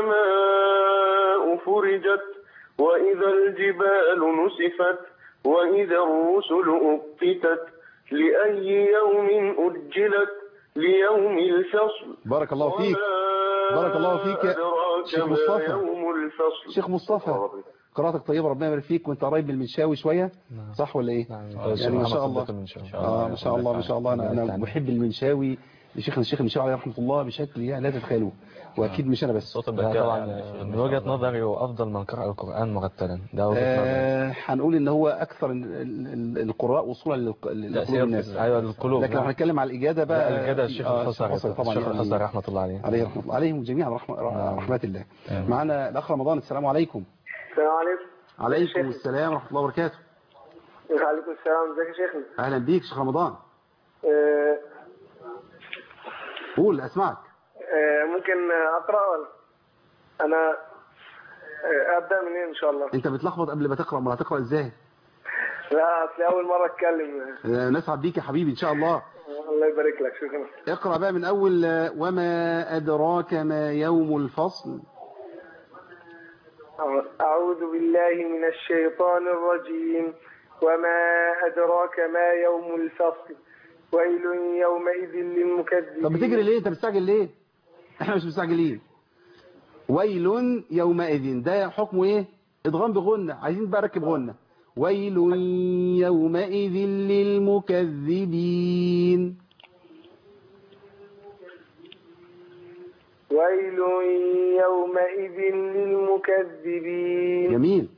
السماء فرجت وإذا الجبال نسفت وإذا الرسل أقتت لأي يوم أجلت ليوم الفصل بارك الله فيك وما بارك الله فيك يا أدراك شيخ ما مصطفى. يوم الفصل شيخ مصطفى قراءتك طيبه ربنا يبارك فيك وانت قريب من المنشاوي شويه صح ولا ايه نعم. يعني ما شاء الله صدق من شاء الله. اه ما شاء الله ما شاء الله انا انا بحب المنشاوي شيخنا الشيخ المنشاوي عليه رحمه الله بشكل يعني لا تتخيلوه واكيد مش انا بس صوت لا البكاء طبعا يعني شيخ من ما شاء وجهة الله. نظري هو أفضل من قرأ القرآن مرتلا ده وجهة نظري آه هنقول ان هو اكثر ال- ال- القراء وصولا للق- لقلوب تأثير الناس أيوة القلوب لكن لو نعم. هنتكلم على الاجاده بقى لا الجدع الشيخ آه، الحصري طبعا الشيخ يعني الحصري رحمة الله عليه عليه رحمه الله عليهم جميعا رحمه رحمه الله معنا الاخ رمضان السلام عليكم السلام عليكم عليكم السلام ورحمه الله وبركاته وعليكم السلام ازيك يا شيخنا اهلا بيك شيخ رمضان آه، قول اسمعك آه، ممكن اقرا ولا انا آه، ابدا منين ان شاء الله انت بتلخبط قبل ما تقرا ما هتقرا ازاي لا اصل اول مره اتكلم آه، نسعد بيك يا حبيبي ان شاء الله الله يبارك لك شكرا اقرا بقى من اول آه، وما ادراك ما يوم الفصل أعوذ بالله من الشيطان الرجيم وما أدراك ما يوم الفصل ويل يومئذ للمكذبين طب بتجري ليه انت مستعجل ليه احنا مش مستعجلين ويل يومئذ ده حكمه ايه ادغام بغنة عايزين بقى ركب غنة ويل يومئذ للمكذبين ويل يومئذ للمكذبين جميل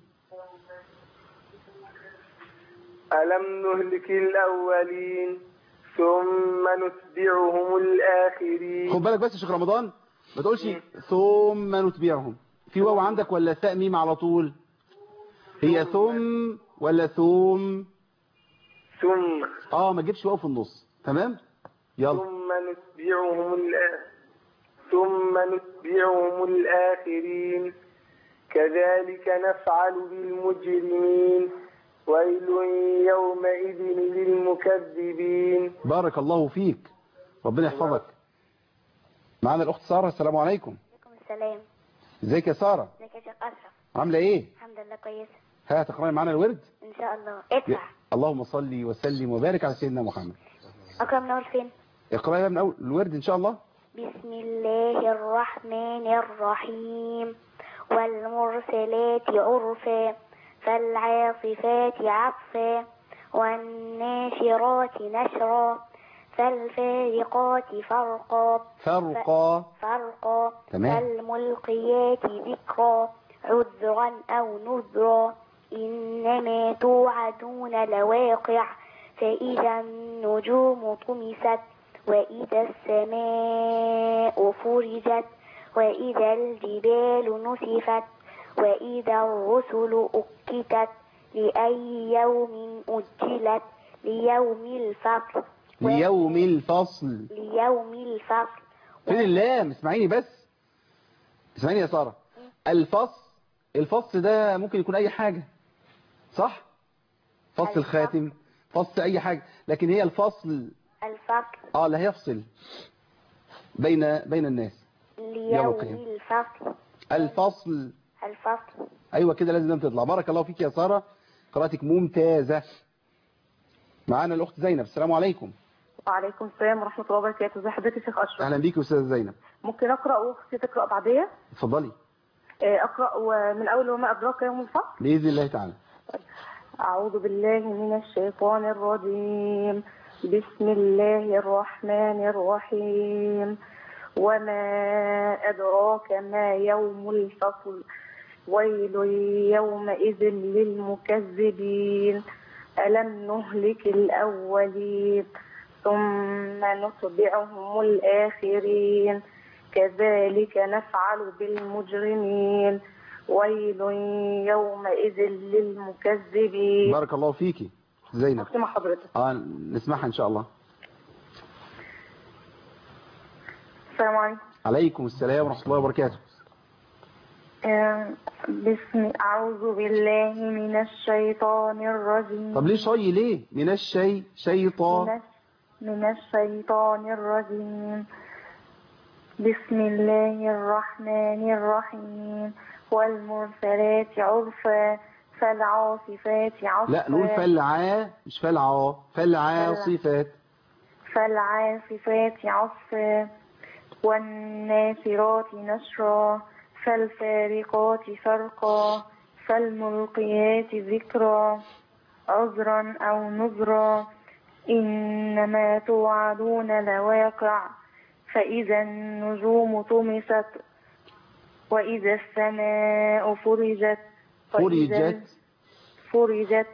ألم نهلك الأولين ثم نتبعهم الآخرين خد بالك بس يا شيخ رمضان ما تقولش ثم نتبعهم في واو عندك ولا ثاء ميم على طول هي ثم ولا ثم ثم اه ما تجيبش واو في النص تمام يلا ثم نتبعهم الآخرين ثم نتبعهم الآخرين كذلك نفعل بالمجرمين ويل يومئذ للمكذبين بارك الله فيك ربنا يحفظك معانا الأخت سارة السلام عليكم السلام ازيك يا سارة ازيك يا شيخ اشرف عاملة ايه الحمد لله كويسه ها تقرأي معانا الورد ان شاء الله ادفع اللهم صل وسلم وبارك على سيدنا محمد اقرا من اول فين اقرأي بقى من أول الورد إن شاء الله بسم الله الرحمن الرحيم والمرسلات عرفا فالعاصفات عصفا والناشرات نشرا فالفارقات فرقا فرقا فرقا تمام. فالملقيات ذكرا عذرا أو نذرا إنما توعدون لواقع فإذا النجوم طمست وإذا السماء فرجت وإذا الجبال نسفت وإذا الرسل أكتت لأي يوم أجلت ليوم الفصل ليوم الفصل ليوم الفصل فين اللام اسمعيني بس اسمعيني يا سارة الفصل الفصل ده ممكن يكون أي حاجة صح فصل الخاتم فصل أي حاجة لكن هي الفصل الفصل اه لا هيفصل بين بين الناس ليوم القيامة. الفصل الفصل الفصل ايوه كده لازم لم تطلع بارك الله فيك يا سارة قراءتك ممتازة معانا الاخت زينب السلام عليكم وعليكم السلام ورحمة الله وبركاته ازي حضرتك يا شيخ أشرف اهلا بيك يا استاذه زينب ممكن أقرأ وأختي تقرأ بعدية اتفضلي آه، أقرأ ومن أول وما أدراك يوم الفصل باذن الله تعالى أعوذ بالله من الشيطان الرجيم بسم الله الرحمن الرحيم وما أدراك ما يوم الفصل ويل يومئذ للمكذبين ألم نهلك الأولين ثم نتبعهم الآخرين كذلك نفعل بالمجرمين ويل يومئذ للمكذبين بارك الله فيكي زينب أختي مع حضرتك اه نسمعها ان شاء الله السلام عليكم عليكم السلام ورحمة الله وبركاته آه، بسم أعوذ بالله من الشيطان الرجيم طب ليه شي ليه من الشي شيطان من, من الشيطان الرجيم بسم الله الرحمن الرحيم والمرسلات عرفا فالعاصفات عصفا لا نقول فلعا مش فلعا فلعا صفات فالعاصفات عصفا والناشرات نشرا فالفارقات فرقا فالملقيات ذكرا عذرا أو نذرا إنما توعدون لواقع فإذا النجوم طمست وإذا السماء فرجت وإذا فرجت فرجت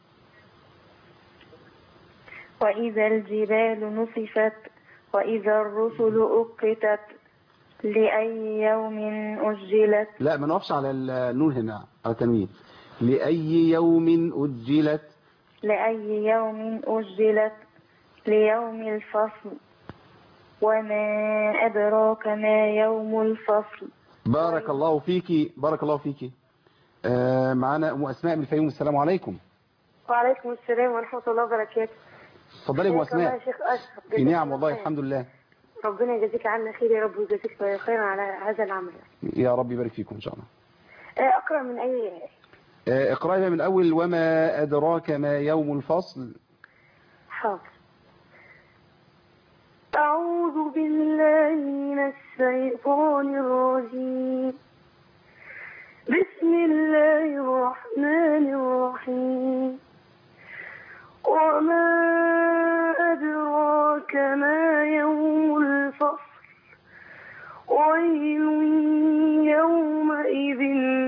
وإذا الجبال نصفت وإذا الرسل أقتت لأي يوم أجلت لا ما نقفش على النون هنا على التنوين لأي يوم أجلت لأي يوم أجلت ليوم الفصل وما أدراك ما يوم الفصل بارك الله فيكي بارك الله فيكي آه معانا أم أسماء من الفيوم السلام عليكم وعليكم السلام ورحمة الله وبركاته اتفضلي يا أم حياك الله يا أسماء شيخ أشرف في نعم والله الحمد لله ربنا يجازيك عنا خير يا رب ويجازيك خيرا على هذا العمل يا رب يبارك فيكم إن شاء الله آه، أقرأ من أي آه اقرأي بقى من الأول وما أدراك ما يوم الفصل حاضر أعوذ بالله من الشيطان الرجيم بسم الله الرحمن الرحيم وما أدراك ما يوم الفصل ويل يومئذ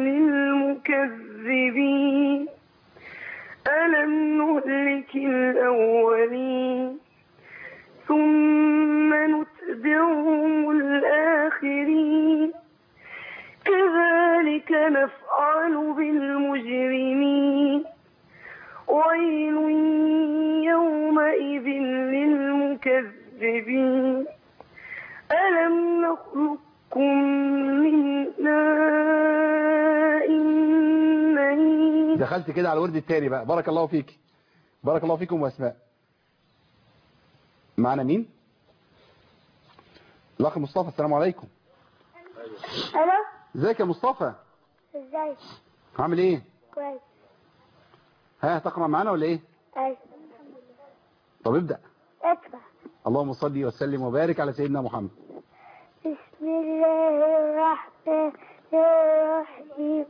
للمكذبين ألم نهلك الأولين ثم نتبعهم الآخرين كذلك نفعل بالمجرمين ويل يومئذ للمكذبين ألم نخلقكم من ماء مهين دخلت كده على الورد التاني بقى بارك الله فيك بارك الله فيكم واسماء معنا مين الاخ مصطفى السلام عليكم الو ازيك يا مصطفى ازاي عامل ايه كويس ها تقرا معانا ولا ايه ايوه طب ابدا ادفع اللهم صل وسلم وبارك على سيدنا محمد بسم الله الرحمن الرحيم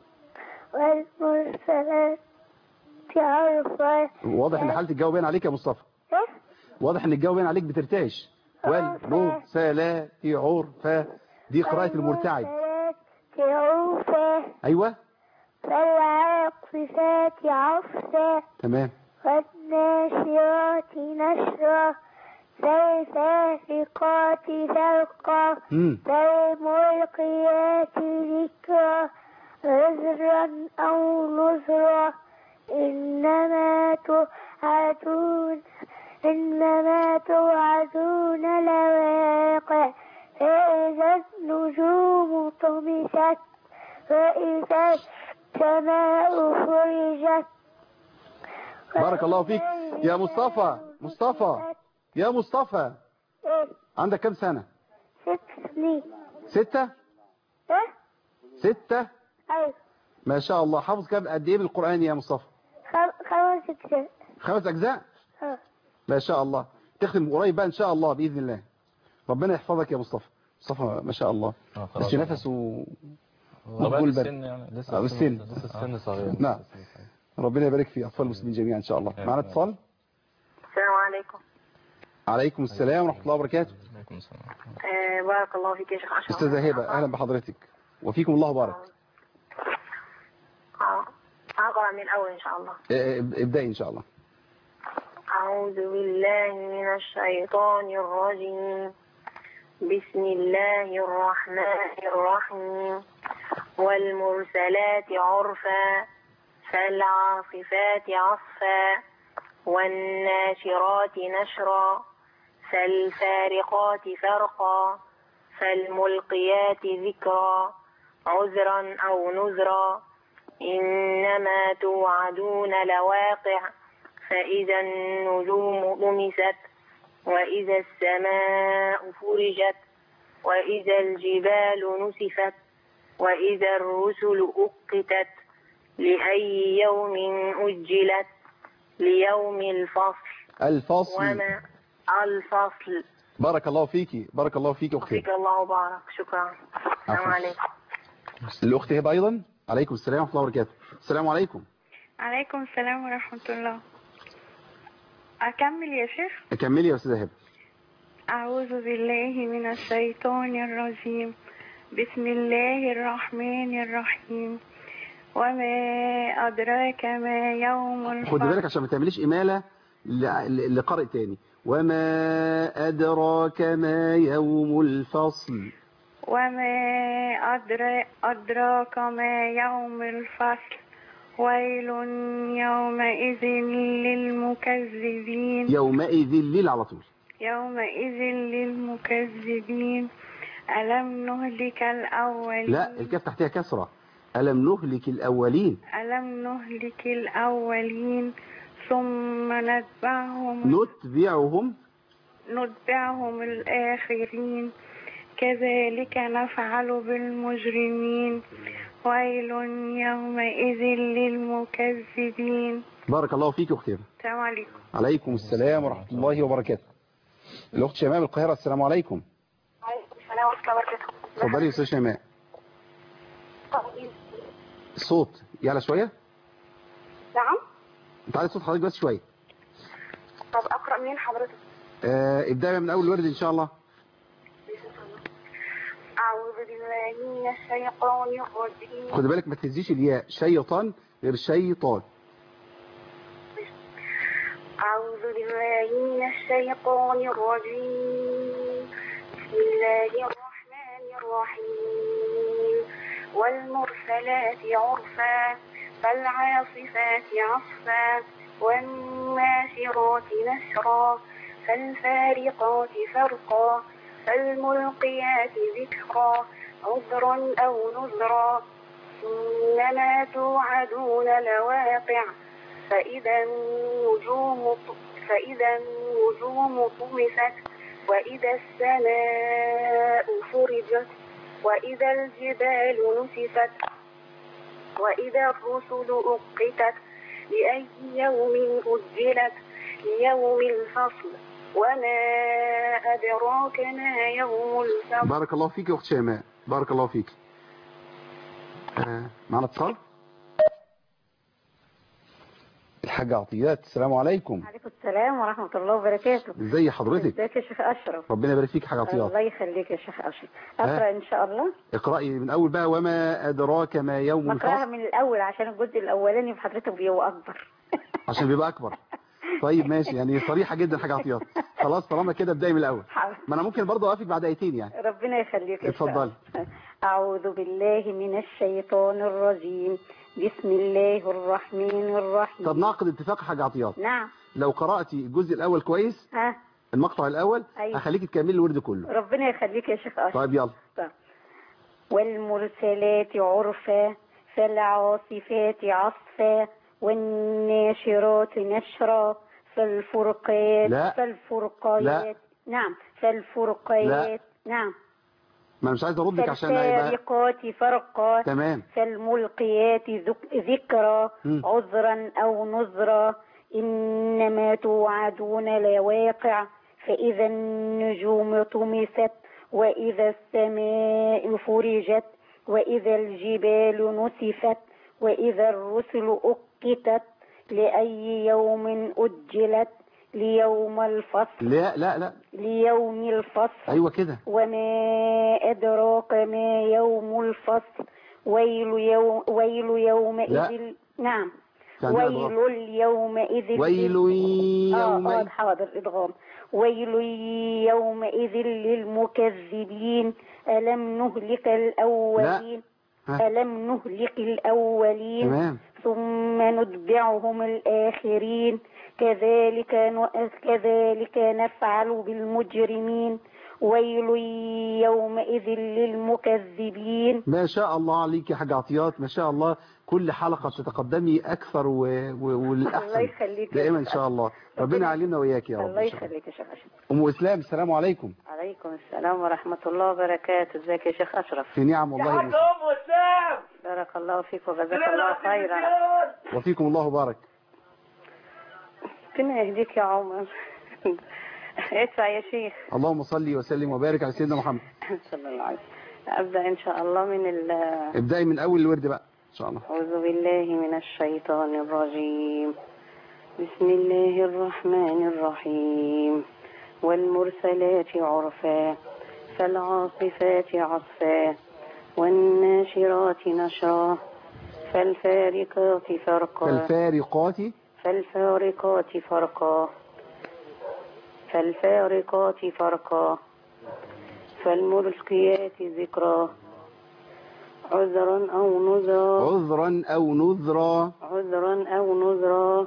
والمرسلات عرفا واضح ان حاله الجو باين عليك يا مصطفى إيه؟ واضح ان الجو باين عليك بترتعش والمرسلات عرفا دي قراءه المرتعد عرفا ايوه فالعاصفات عصفا تمام والناشرات نشرا فالفاسقات فرقا امم فالملقيات ذكرا عذرا أو نذرا إنما توعدون إنما توعدون لواقع فإذا النجوم طمست وإذا السماء فرجت بارك الله فيك يا مصطفى مصطفى يا مصطفى إيه؟ عندك كم سنة ست سنين ستة إيه؟ ستة أيوة ما شاء الله حافظ كم قد ايه بالقرآن يا مصطفى خم- خمس أجزاء خمس أجزاء آه. ما شاء الله تختم قريب بقى إن شاء الله بإذن الله ربنا يحفظك يا مصطفى مصطفى ما شاء الله بس نفسه طبعا مقبول السن برد. يعني لسه آه، السن السن لسه السن صغير نعم ربنا يبارك في أطفال المسلمين جميعا إن شاء الله معنا اتصال السلام عليكم عليكم السلام ورحمة الله وبركاته آه بارك الله فيك يا شيخ أشرف أستاذة هبة أهلا بحضرتك وفيكم الله بارك آه، هقرأ من الأول إن شاء الله آه، ابدأي إن شاء الله أعوذ بالله من الشيطان الرجيم بسم الله الرحمن الرحيم والمرسلات عرفا فالعاصفات عصفا والناشرات نشرا فالفارقات فرقا فالملقيات ذكرا عذرا أو نذرا إنما توعدون لواقع فإذا النجوم طمست وإذا السماء فرجت وإذا الجبال نسفت وإذا الرسل أقتت لأي يوم أجلت ليوم الفصل الفصل وما الفصل بارك الله فيكي بارك الله فيكي أختي فيك الله بارك شكرا السلام عفوا. عليكم الأخت هبة أيضا عليكم السلام ورحمة الله وبركاته السلام عليكم عليكم السلام ورحمة الله أكمل يا شيخ كملي يا أستاذة هبة أعوذ بالله من الشيطان الرجيم بسم الله الرحمن الرحيم وما أدراك ما يوم خد بالك الفصل عشان ما تعمليش إمالة ل- ل- لقارئ تاني وما أدراك ما يوم الفصل وما أدرا أدراك ما يوم الفصل ويل يومئذ للمكذبين يومئذ الليل على طول يومئذ للمكذبين ألم نهلك الأولين لا الكاف تحتها كسرة ألم نهلك الأولين ألم نهلك الأولين ثم نتبعهم نتبعهم نتبعهم الآخرين كذلك نفعل بالمجرمين ويل يومئذ للمكذبين بارك الله فيك أختي هبة. السلام عليكم عليكم السلام ورحمة الله وبركاته الأخت شيماء من القاهرة السلام عليكم عليكم السلام ورحمة الله وبركاته اتفضلي يا أستاذ شيماء الصوت يعلى شوية نعم تعالي صوت حضرتك بس شوية طب أقرأ منين حضرتك آه ابدأي من أول ورد إن شاء الله أعوذ بالله من الشيطان الرجيم خد بالك ما تهزيش الياء شيطان غير شيطان أعوذ بالله من الشيطان الرجيم بسم الله الرحمن الرحيم والمرسلات عرفا فالعاصفات عصفا والناشرات نشرا فالفارقات فرقا فالملقيات ذكرا عذرا أو نذرا إنما توعدون لواقع فإذا النجوم فإذا النجوم طمست وإذا السماء فرجت وإذا الجبال نسفت وإذا الرسل أقتت لأي يوم أجلت ليوم الفصل وما أدراك ما يوم الفصل بارك الله فيك يا اخت شيماء بارك الله فيك آه، معنا اتصال الحاج عطيات السلام عليكم عليكم السلام ورحمة الله وبركاته ازي حضرتك ازيك يا شيخ أشرف ربنا يبارك فيك حاج عطيات الله يخليك يا شيخ أشرف أقرأ إن شاء الله اقرأي من اول بقى وما ادراك ما يوم أقرأها الفصل من الأول عشان الجزء الأولاني في حضرتك بيبقى أكبر عشان بيبقى اكبر طيب ماشي يعني صريحة جدا حاجة عطيات خلاص طالما كده ابدأي من الاول ما انا ممكن برضه اوقفك بعد ايتين يعني ربنا يخليك يا شيخ اتفضلي أعوذ بالله من الشيطان الرجيم بسم الله الرحمن الرحيم طب نعقد اتفاق حاجة عطيات نعم لو قرأتي الجزء الاول كويس ها المقطع الاول أيوة. هخليكي تكملي الورد كله ربنا يخليك يا شيخ أشرف طيب يلا طيب. والمرسلات عرفا فالعاصفات عصفا والناشرات نشرا فالفرقات لا. فالفرقات لا. نعم فالفرقات نعم ما أنا مش عايز اردك عشان يبقى فالفارقات فرقا تمام فالملقيات ذك- ذكرا مم. عذرا أو نذرا إنما توعدون لواقع فإذا النجوم طمست وإذا السماء فرجت وإذا الجبال نسفت وإذا الرسل أقتت لأي يوم أجلت ليوم الفصل لا لا لا ليوم الفصل ايوه كده وما أدراك ما يوم الفصل ويل يوم ويل يومئذ لا. نعم يعني ويل يومئذ ويل آه آه يومئذ حاضر إدغام ويل يومئذ للمكذبين ألم نهلك الأولين ها. ألم نهلك الأولين تمام ثم نتبعهم الآخرين كذلك ن... كذلك نفعل بالمجرمين ويل يومئذ للمكذبين ما شاء الله عليك يا حاج عطيات ما شاء الله كل حلقة بتتقدمي أكثر و... و... الله والأحسن يخليك يا دائما إن شيخ شاء الله ربنا يعلمنا وإياك يا رب الله إن شاء الله. يخليك يا شيخ أشرف أم إسلام السلام عليكم عليكم السلام ورحمة الله وبركاته ازيك يا شيخ أشرف في نعم والله المس- بارك الله فيك وجزاك الله خيرا وفيكم الله بارك ربنا يهديك يا عمر ادفع يا شيخ اللهم صل وسلم وبارك على سيدنا محمد صلى الله عليه وسلم أبدأ إن شاء الله من ال ابدأي من أول الورد بقى إن شاء الله أعوذ بالله من الشيطان الرجيم بسم الله الرحمن الرحيم والمرسلات عرفا فالعاصفات عصفا والناشرات نشرا فالفارقات فرقا فالفارقات فالفارقات فرقا فالفارقات فرقا فالملقيات ذكرا عذرا أو نذرا عذرا أو نذرا عذرا أو نذرا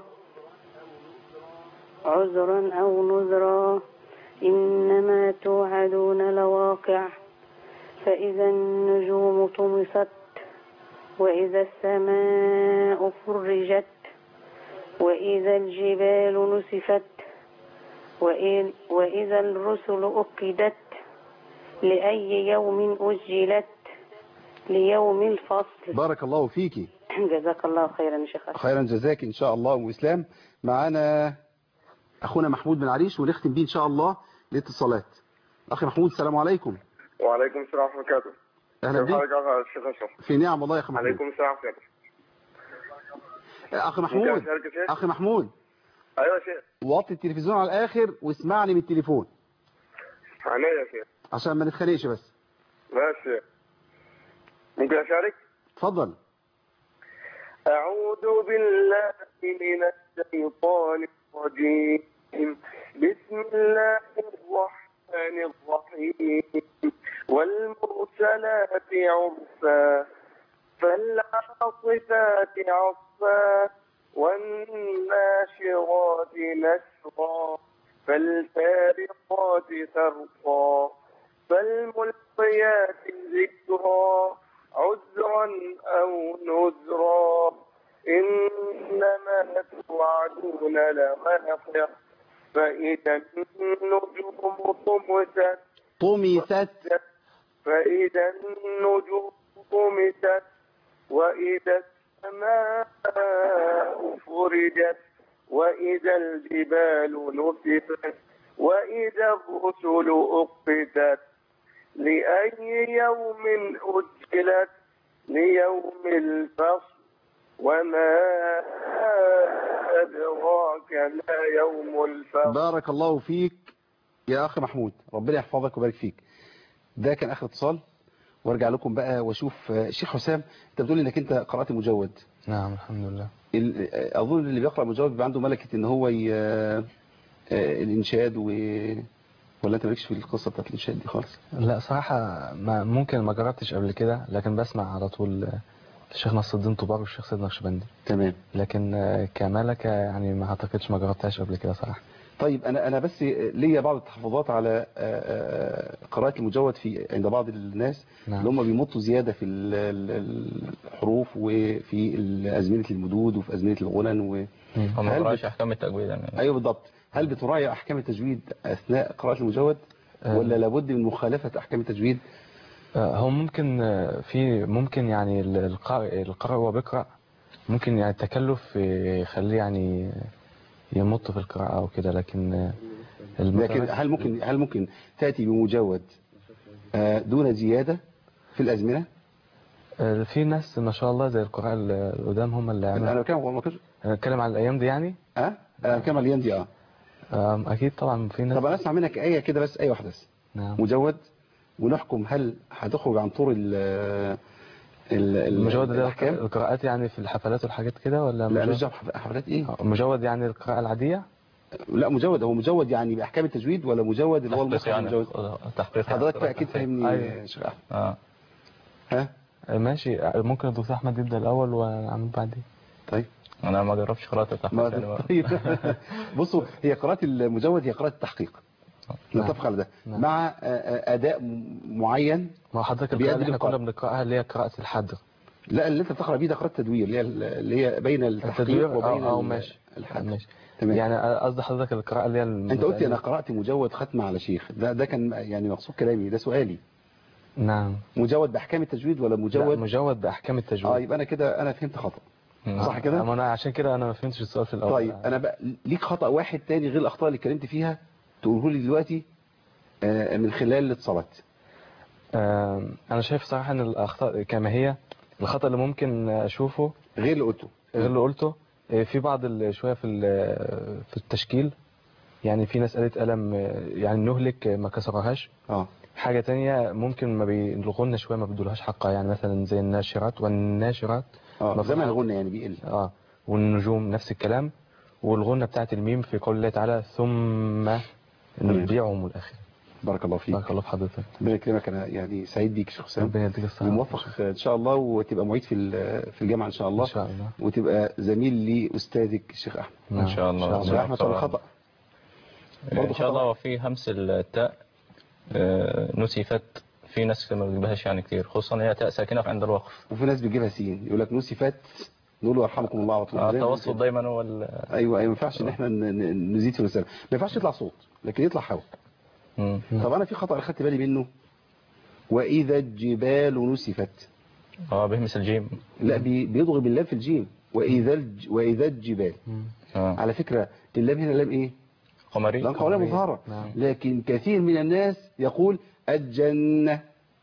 عذرا أو نذرا إنما توعدون لواقع فإذا النجوم طمست وإذا السماء فرجت وإذا الجبال نسفت وإن- وإذا الرسل أقدت لأي يوم أجلت ليوم الفصل بارك الله فيكي جزاك الله خيرا يا شيخ أشرف. خيرا جزاك إن شاء الله أم إسلام معانا أخونا محمود بن عريش ونختم بيه إن شاء الله الاتصالات أخي محمود السلام عليكم وعليكم السلام ورحمة الله وبركاته أهلا كيف بيك حالك يا الشيخ أشرف في نعم والله يا أخي محمود عليكم السلام ورحمة الله أخي ممكن محمود أشارك يا شيخ؟ أخي محمود أيوة يا شيخ وطي التلفزيون على الآخر واسمعني من التليفون عينيا يا شيخ عشان ما نتخانقش بس ماشي يا شيخ. ممكن أشارك اتفضل أعوذ بالله من الشيطان الرجيم بسم الله الرحمن الرحيم والمرسلات عرفا فالعاصفات عصفا والناشرات نشرا فالفارقات فرقا فالملقيات ذكرا عذرا عذرا أو نذرا إنما توعدون لواقع فإذا النجوم طمست طمست فإذا النجوم طمست وإذا السماء فرجت وإذا الجبال نسفت وإذا الرسل أقتت لأي يوم أجلت ليوم الفصل وما أدراك ما يوم الفصل بارك الله فيك يا أخ محمود ربنا يحفظك ويبارك فيك ده كان آخر اتصال وارجع لكم بقى واشوف آه، الشيخ حسام انت بتقول انك انت قرأت مجود نعم الحمد لله ال- اظن اللي بيقرأ مجود بيبقى عنده ملكة ان هو ي... آه، الانشاد و... ولا انت مالكش في القصة بتاعت الانشاد دي خالص لا صراحة ما ممكن ما جربتش قبل كده لكن بسمع على طول آه، الشيخ نصر الدين طوبار والشيخ سيد نقشبندي تمام لكن آه، كملكة يعني ما اعتقدش ما جربتهاش قبل كده صراحة طيب انا انا بس ليا بعض التحفظات على آه، آه، قراءة المجود في عند بعض الناس نعم. اللي هم بيمطوا زيادة في ال- ال- الحروف وفي ال- أزمنة المدود وفي أزمنة الغنن و... هو ما هل قراش بت- احكام التجويد يعني ايوه بالضبط هل بتراعي احكام التجويد اثناء قراءة المجود آه. ولا لابد من مخالفة احكام التجويد آه، هو ممكن آه، في ممكن يعني ال- القارئ القارئ وهو بيقرأ ممكن يعني التكلف آه، يخليه يعني يمط في القراءة أو كده لكن آه، لكن المتمكن- هل ممكن هل ممكن تأتي بمجود آه، دون زيادة في الأزمنة آه، في ناس ما شاء الله زي القراء ال- القدام هم اللي انا عملوا بتكلم ما كنتش أنا بتكلم على الأيام دي يعني اه انا بتكلم على الايام دي اه آم، أكيد طبعا في ناس طب انا اسمع منك آية كده بس آية واحدة بس نعم مجود ونحكم هل هتخرج عن طور ال ال- ال- المجود ده الأحكام القراءات يعني في الحفلات والحاجات كده ولا لا مجود- مش دعوة بحف- حفلات ايه آه، مجود يعني القراءة العادية لا مجود هو مجود يعني بأحكام التجويد ولا مجود اللي هو تحقيق المصحف يعني المجود تحقيق يعني. حضرتك بقى اكيد فاهمني أيوة. يا شيخ احمد اه ها آه، ماشي آه، ممكن الدكتور أحمد يبدأ الأول وأعمل بعدين طيب انا ما جربش قراءة التحقيق ما يعني ما- طيب بصوا هي قراءة المجود هي قراءة التحقيق نتفق على ده نعم. مع آه، آه، أداء م- معين ما هو حضرتك بيأدي القراءة اللي احنا للقراءة. كنا بنقرأها اللي هي قراءة الحدر لا اللي انت بتقرا بيه ده قراءة تدوير اللي هي اللي هي بين التحقيق التدوير وبين أو, أو ال- ماشي الحد ماشي تمام يعني قصدي حضرتك القراءة اللي هي انت قلت انا قرأت مجود ختمة على شيخ ده ده كان يعني مقصود كلامي ده سؤالي نعم مجود بأحكام التجويد ولا مجود مجود مجود بأحكام اه التجويد يبقى انا كده انا فهمت خطأ صح كده أما أنا عشان كده أنا ما فهمتش السؤال في الأول طيب انا بقى ليك خطأ واحد تاني غير الاخطاء اللي اتكلمت فيها تقوله لي دلوقتي آه، من خلال الاتصالات آم، أنا شايف صراحة إن الأخطاء كما هي الخطأ اللي ممكن أشوفه غير اللي قلته غير اللي قلته آه، في بعض ال- شوية في ال- في التشكيل يعني في ناس قالت قلم آه، يعني نهلك آه، ما كسرهاش اه حاجة تانية ممكن ما بيلغونا شوية ما بيدولهاش حقها يعني مثلا زي الناشرات والناشرات اه مفروض- زمن الغنى يعني بيقل اه والنجوم نفس الكلام والغنة بتاعت الميم في قول الله تعالى ثم نتبعهم الآخر بارك الله فيك بارك الله في حضرتك ربنا يكرمك انا يعني سعيد بيك يا شيخ حسام ربنا يديك الصحة وموفق ان شاء الله وتبقى معيد في ال- في الجامعه ان شاء الله إن شاء الله وتبقى زميل لاستاذك الشيخ احمد نعم. ان شاء الله الشيخ احمد طبعا خطا برضه ان شاء الله وفي همس التاء آه، نسفت في ناس ما بتجيبهاش يعني كتير خصوصا هي تاء ساكنه عند الوقف وفي ناس بتجيبها سين يقول لك نسفت نقول له يرحمكم الله على طول آه، زي ما التوسط قلت. دايما هو ال- ايوه ايوه ما ينفعش ان احنا ن- ن- نزيد في المسألة ما ينفعش يطلع صوت لكن يطلع هواء مم. طب انا في خطا اخدت بالي منه واذا الجبال نسفت اه بيهمس الجيم لا بي- بيضغم باللام في الجيم واذا الج... واذا الجبال آه. على فكره اللام هنا لام ايه قمري لام قوليه مظهره نعم. لكن كثير من الناس يقول الجنه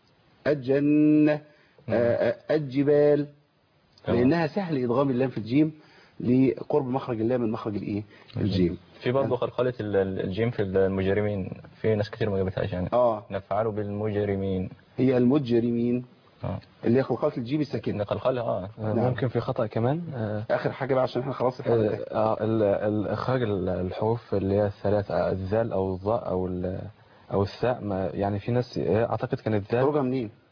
الجنه آه، آه، الجبال تمام. لانها سهل ادغام اللام في الجيم لقرب مخرج اللام من مخرج الايه الجيم في برضه خلخله ال- ال- الجيم في المجرمين في ناس كتير ما جابتهاش يعني اه نفعله بالمجرمين هي المجرمين اه اللي هي خلقات الجيم الساكنه نقلقلها اه آه، نعم. ممكن في خطأ كمان آه، اخر حاجه بقى عشان احنا خلاص الحلقه آه، آه، ال- ال- إخراج ال- الحروف اللي هي الثلاث آه، الذال أو الظاء أو ال- أو الثاء ما- يعني في ناس آه، أعتقد كانت ذال خروجها منين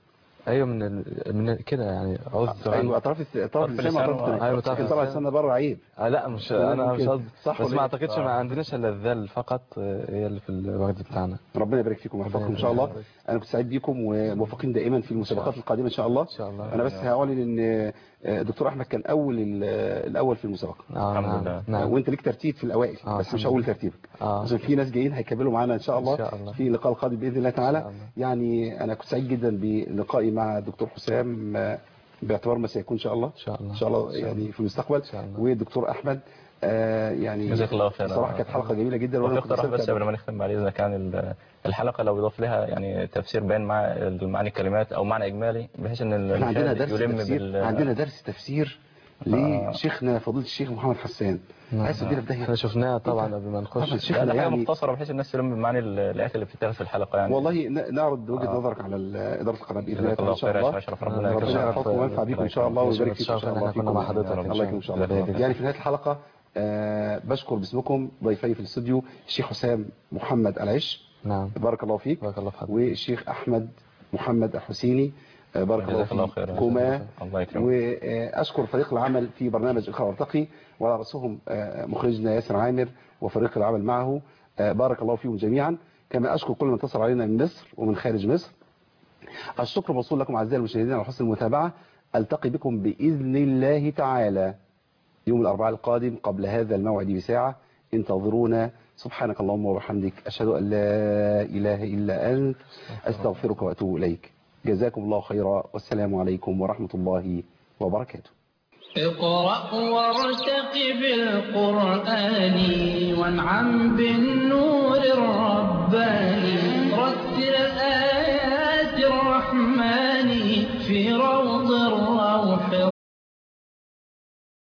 ايوه من ال... من ال- كده يعني عوز ايوه اطراف الس- اطراف اللسان واطراف ايوه التنفس لكن طبعا السنه بره عيب آه لا مش لازم انا مش كده. قصدي صح بس ولا ما إيه؟ اعتقدش ما عندناش الا الذل فقط آه، هي اللي في الورد بتاعنا ربنا يبارك فيكم ويحفظكم ان شاء الله انا كنت سعيد بيكم وموفقين دائما في المسابقات القادمه ان شاء الله ان شاء الله انا بس هعلن ان آه، دكتور احمد كان اول ال- الاول في المسابقه آه، الحمد نعم، لله. نعم. وانت ليك ترتيب في الاوائل آه، بس مش الحمد هقول لله. ترتيبك آه. عشان في ناس جايين هيكملوا معانا ان شاء الله, إن شاء الله. في اللقاء القادم باذن الله تعالى يعني انا كنت سعيد جدا بلقائي مع الدكتور حسام آه، باعتبار ما سيكون ان شاء الله ان شاء الله ان شاء الله يعني في المستقبل والدكتور احمد آه، يعني جزاك الله خير صراحه كانت حلقه جميله جدا وفي وانا كنت اقتراح بس مستمتع قبل ما نختم بعد اذنك كان ال- الحلقه لو يضاف لها يعني تفسير بيان مع معاني الكلمات او معنى اجمالي بحيث ان احنا عندنا المشاهد درس يلم تفسير بال عندنا درس تفسير لشيخنا فضيله الشيخ محمد حسان عايز تدينا في داهيه احنا شفناها طبعا قبل ما طبعا نخش شيخنا لا، حاجه يعني مختصره بحيث الناس تلم بمعاني ال- الايات اللي بتتاخد في الحلقه يعني والله ن- نعرض وجهه آه. نظرك على ال- اداره القناه باذن الله جزاك الله ان شاء خير يا الله أشرف، ربنا يكرمك. ربنا يحفظكم وينفع بيكم ان شاء الله ويبارك فيكم ان شاء الله إحنا كنا مع حضرتك إن الله شاء يكرمك ان شاء الله. الله جزاك يعني في نهايه الحلقه آه، بشكر باسمكم ضيفي في الاستوديو الشيخ حسام محمد العش نعم بارك الله فيك بارك الله فيك والشيخ احمد محمد الحسيني آه، بارك الله جزاك الله خير. فيكما الله يكرمك واشكر فريق العمل في برنامج اقرا وارتقي وعلى راسهم آه، مخرجنا ياسر عامر وفريق العمل معه آه، بارك الله فيهم جميعا كما اشكر كل من اتصل علينا من مصر ومن خارج مصر الشكر موصول لكم اعزائي المشاهدين على حسن المتابعه التقي بكم باذن الله تعالى يوم الاربعاء القادم قبل هذا الموعد بساعه انتظرونا سبحانك اللهم وبحمدك اشهد ان لا اله الا انت استغفرك واتوب اليك جزاكم الله خيرا والسلام عليكم ورحمه الله وبركاته اقرأ وارتقب القرآن وانعم بالنور الرباني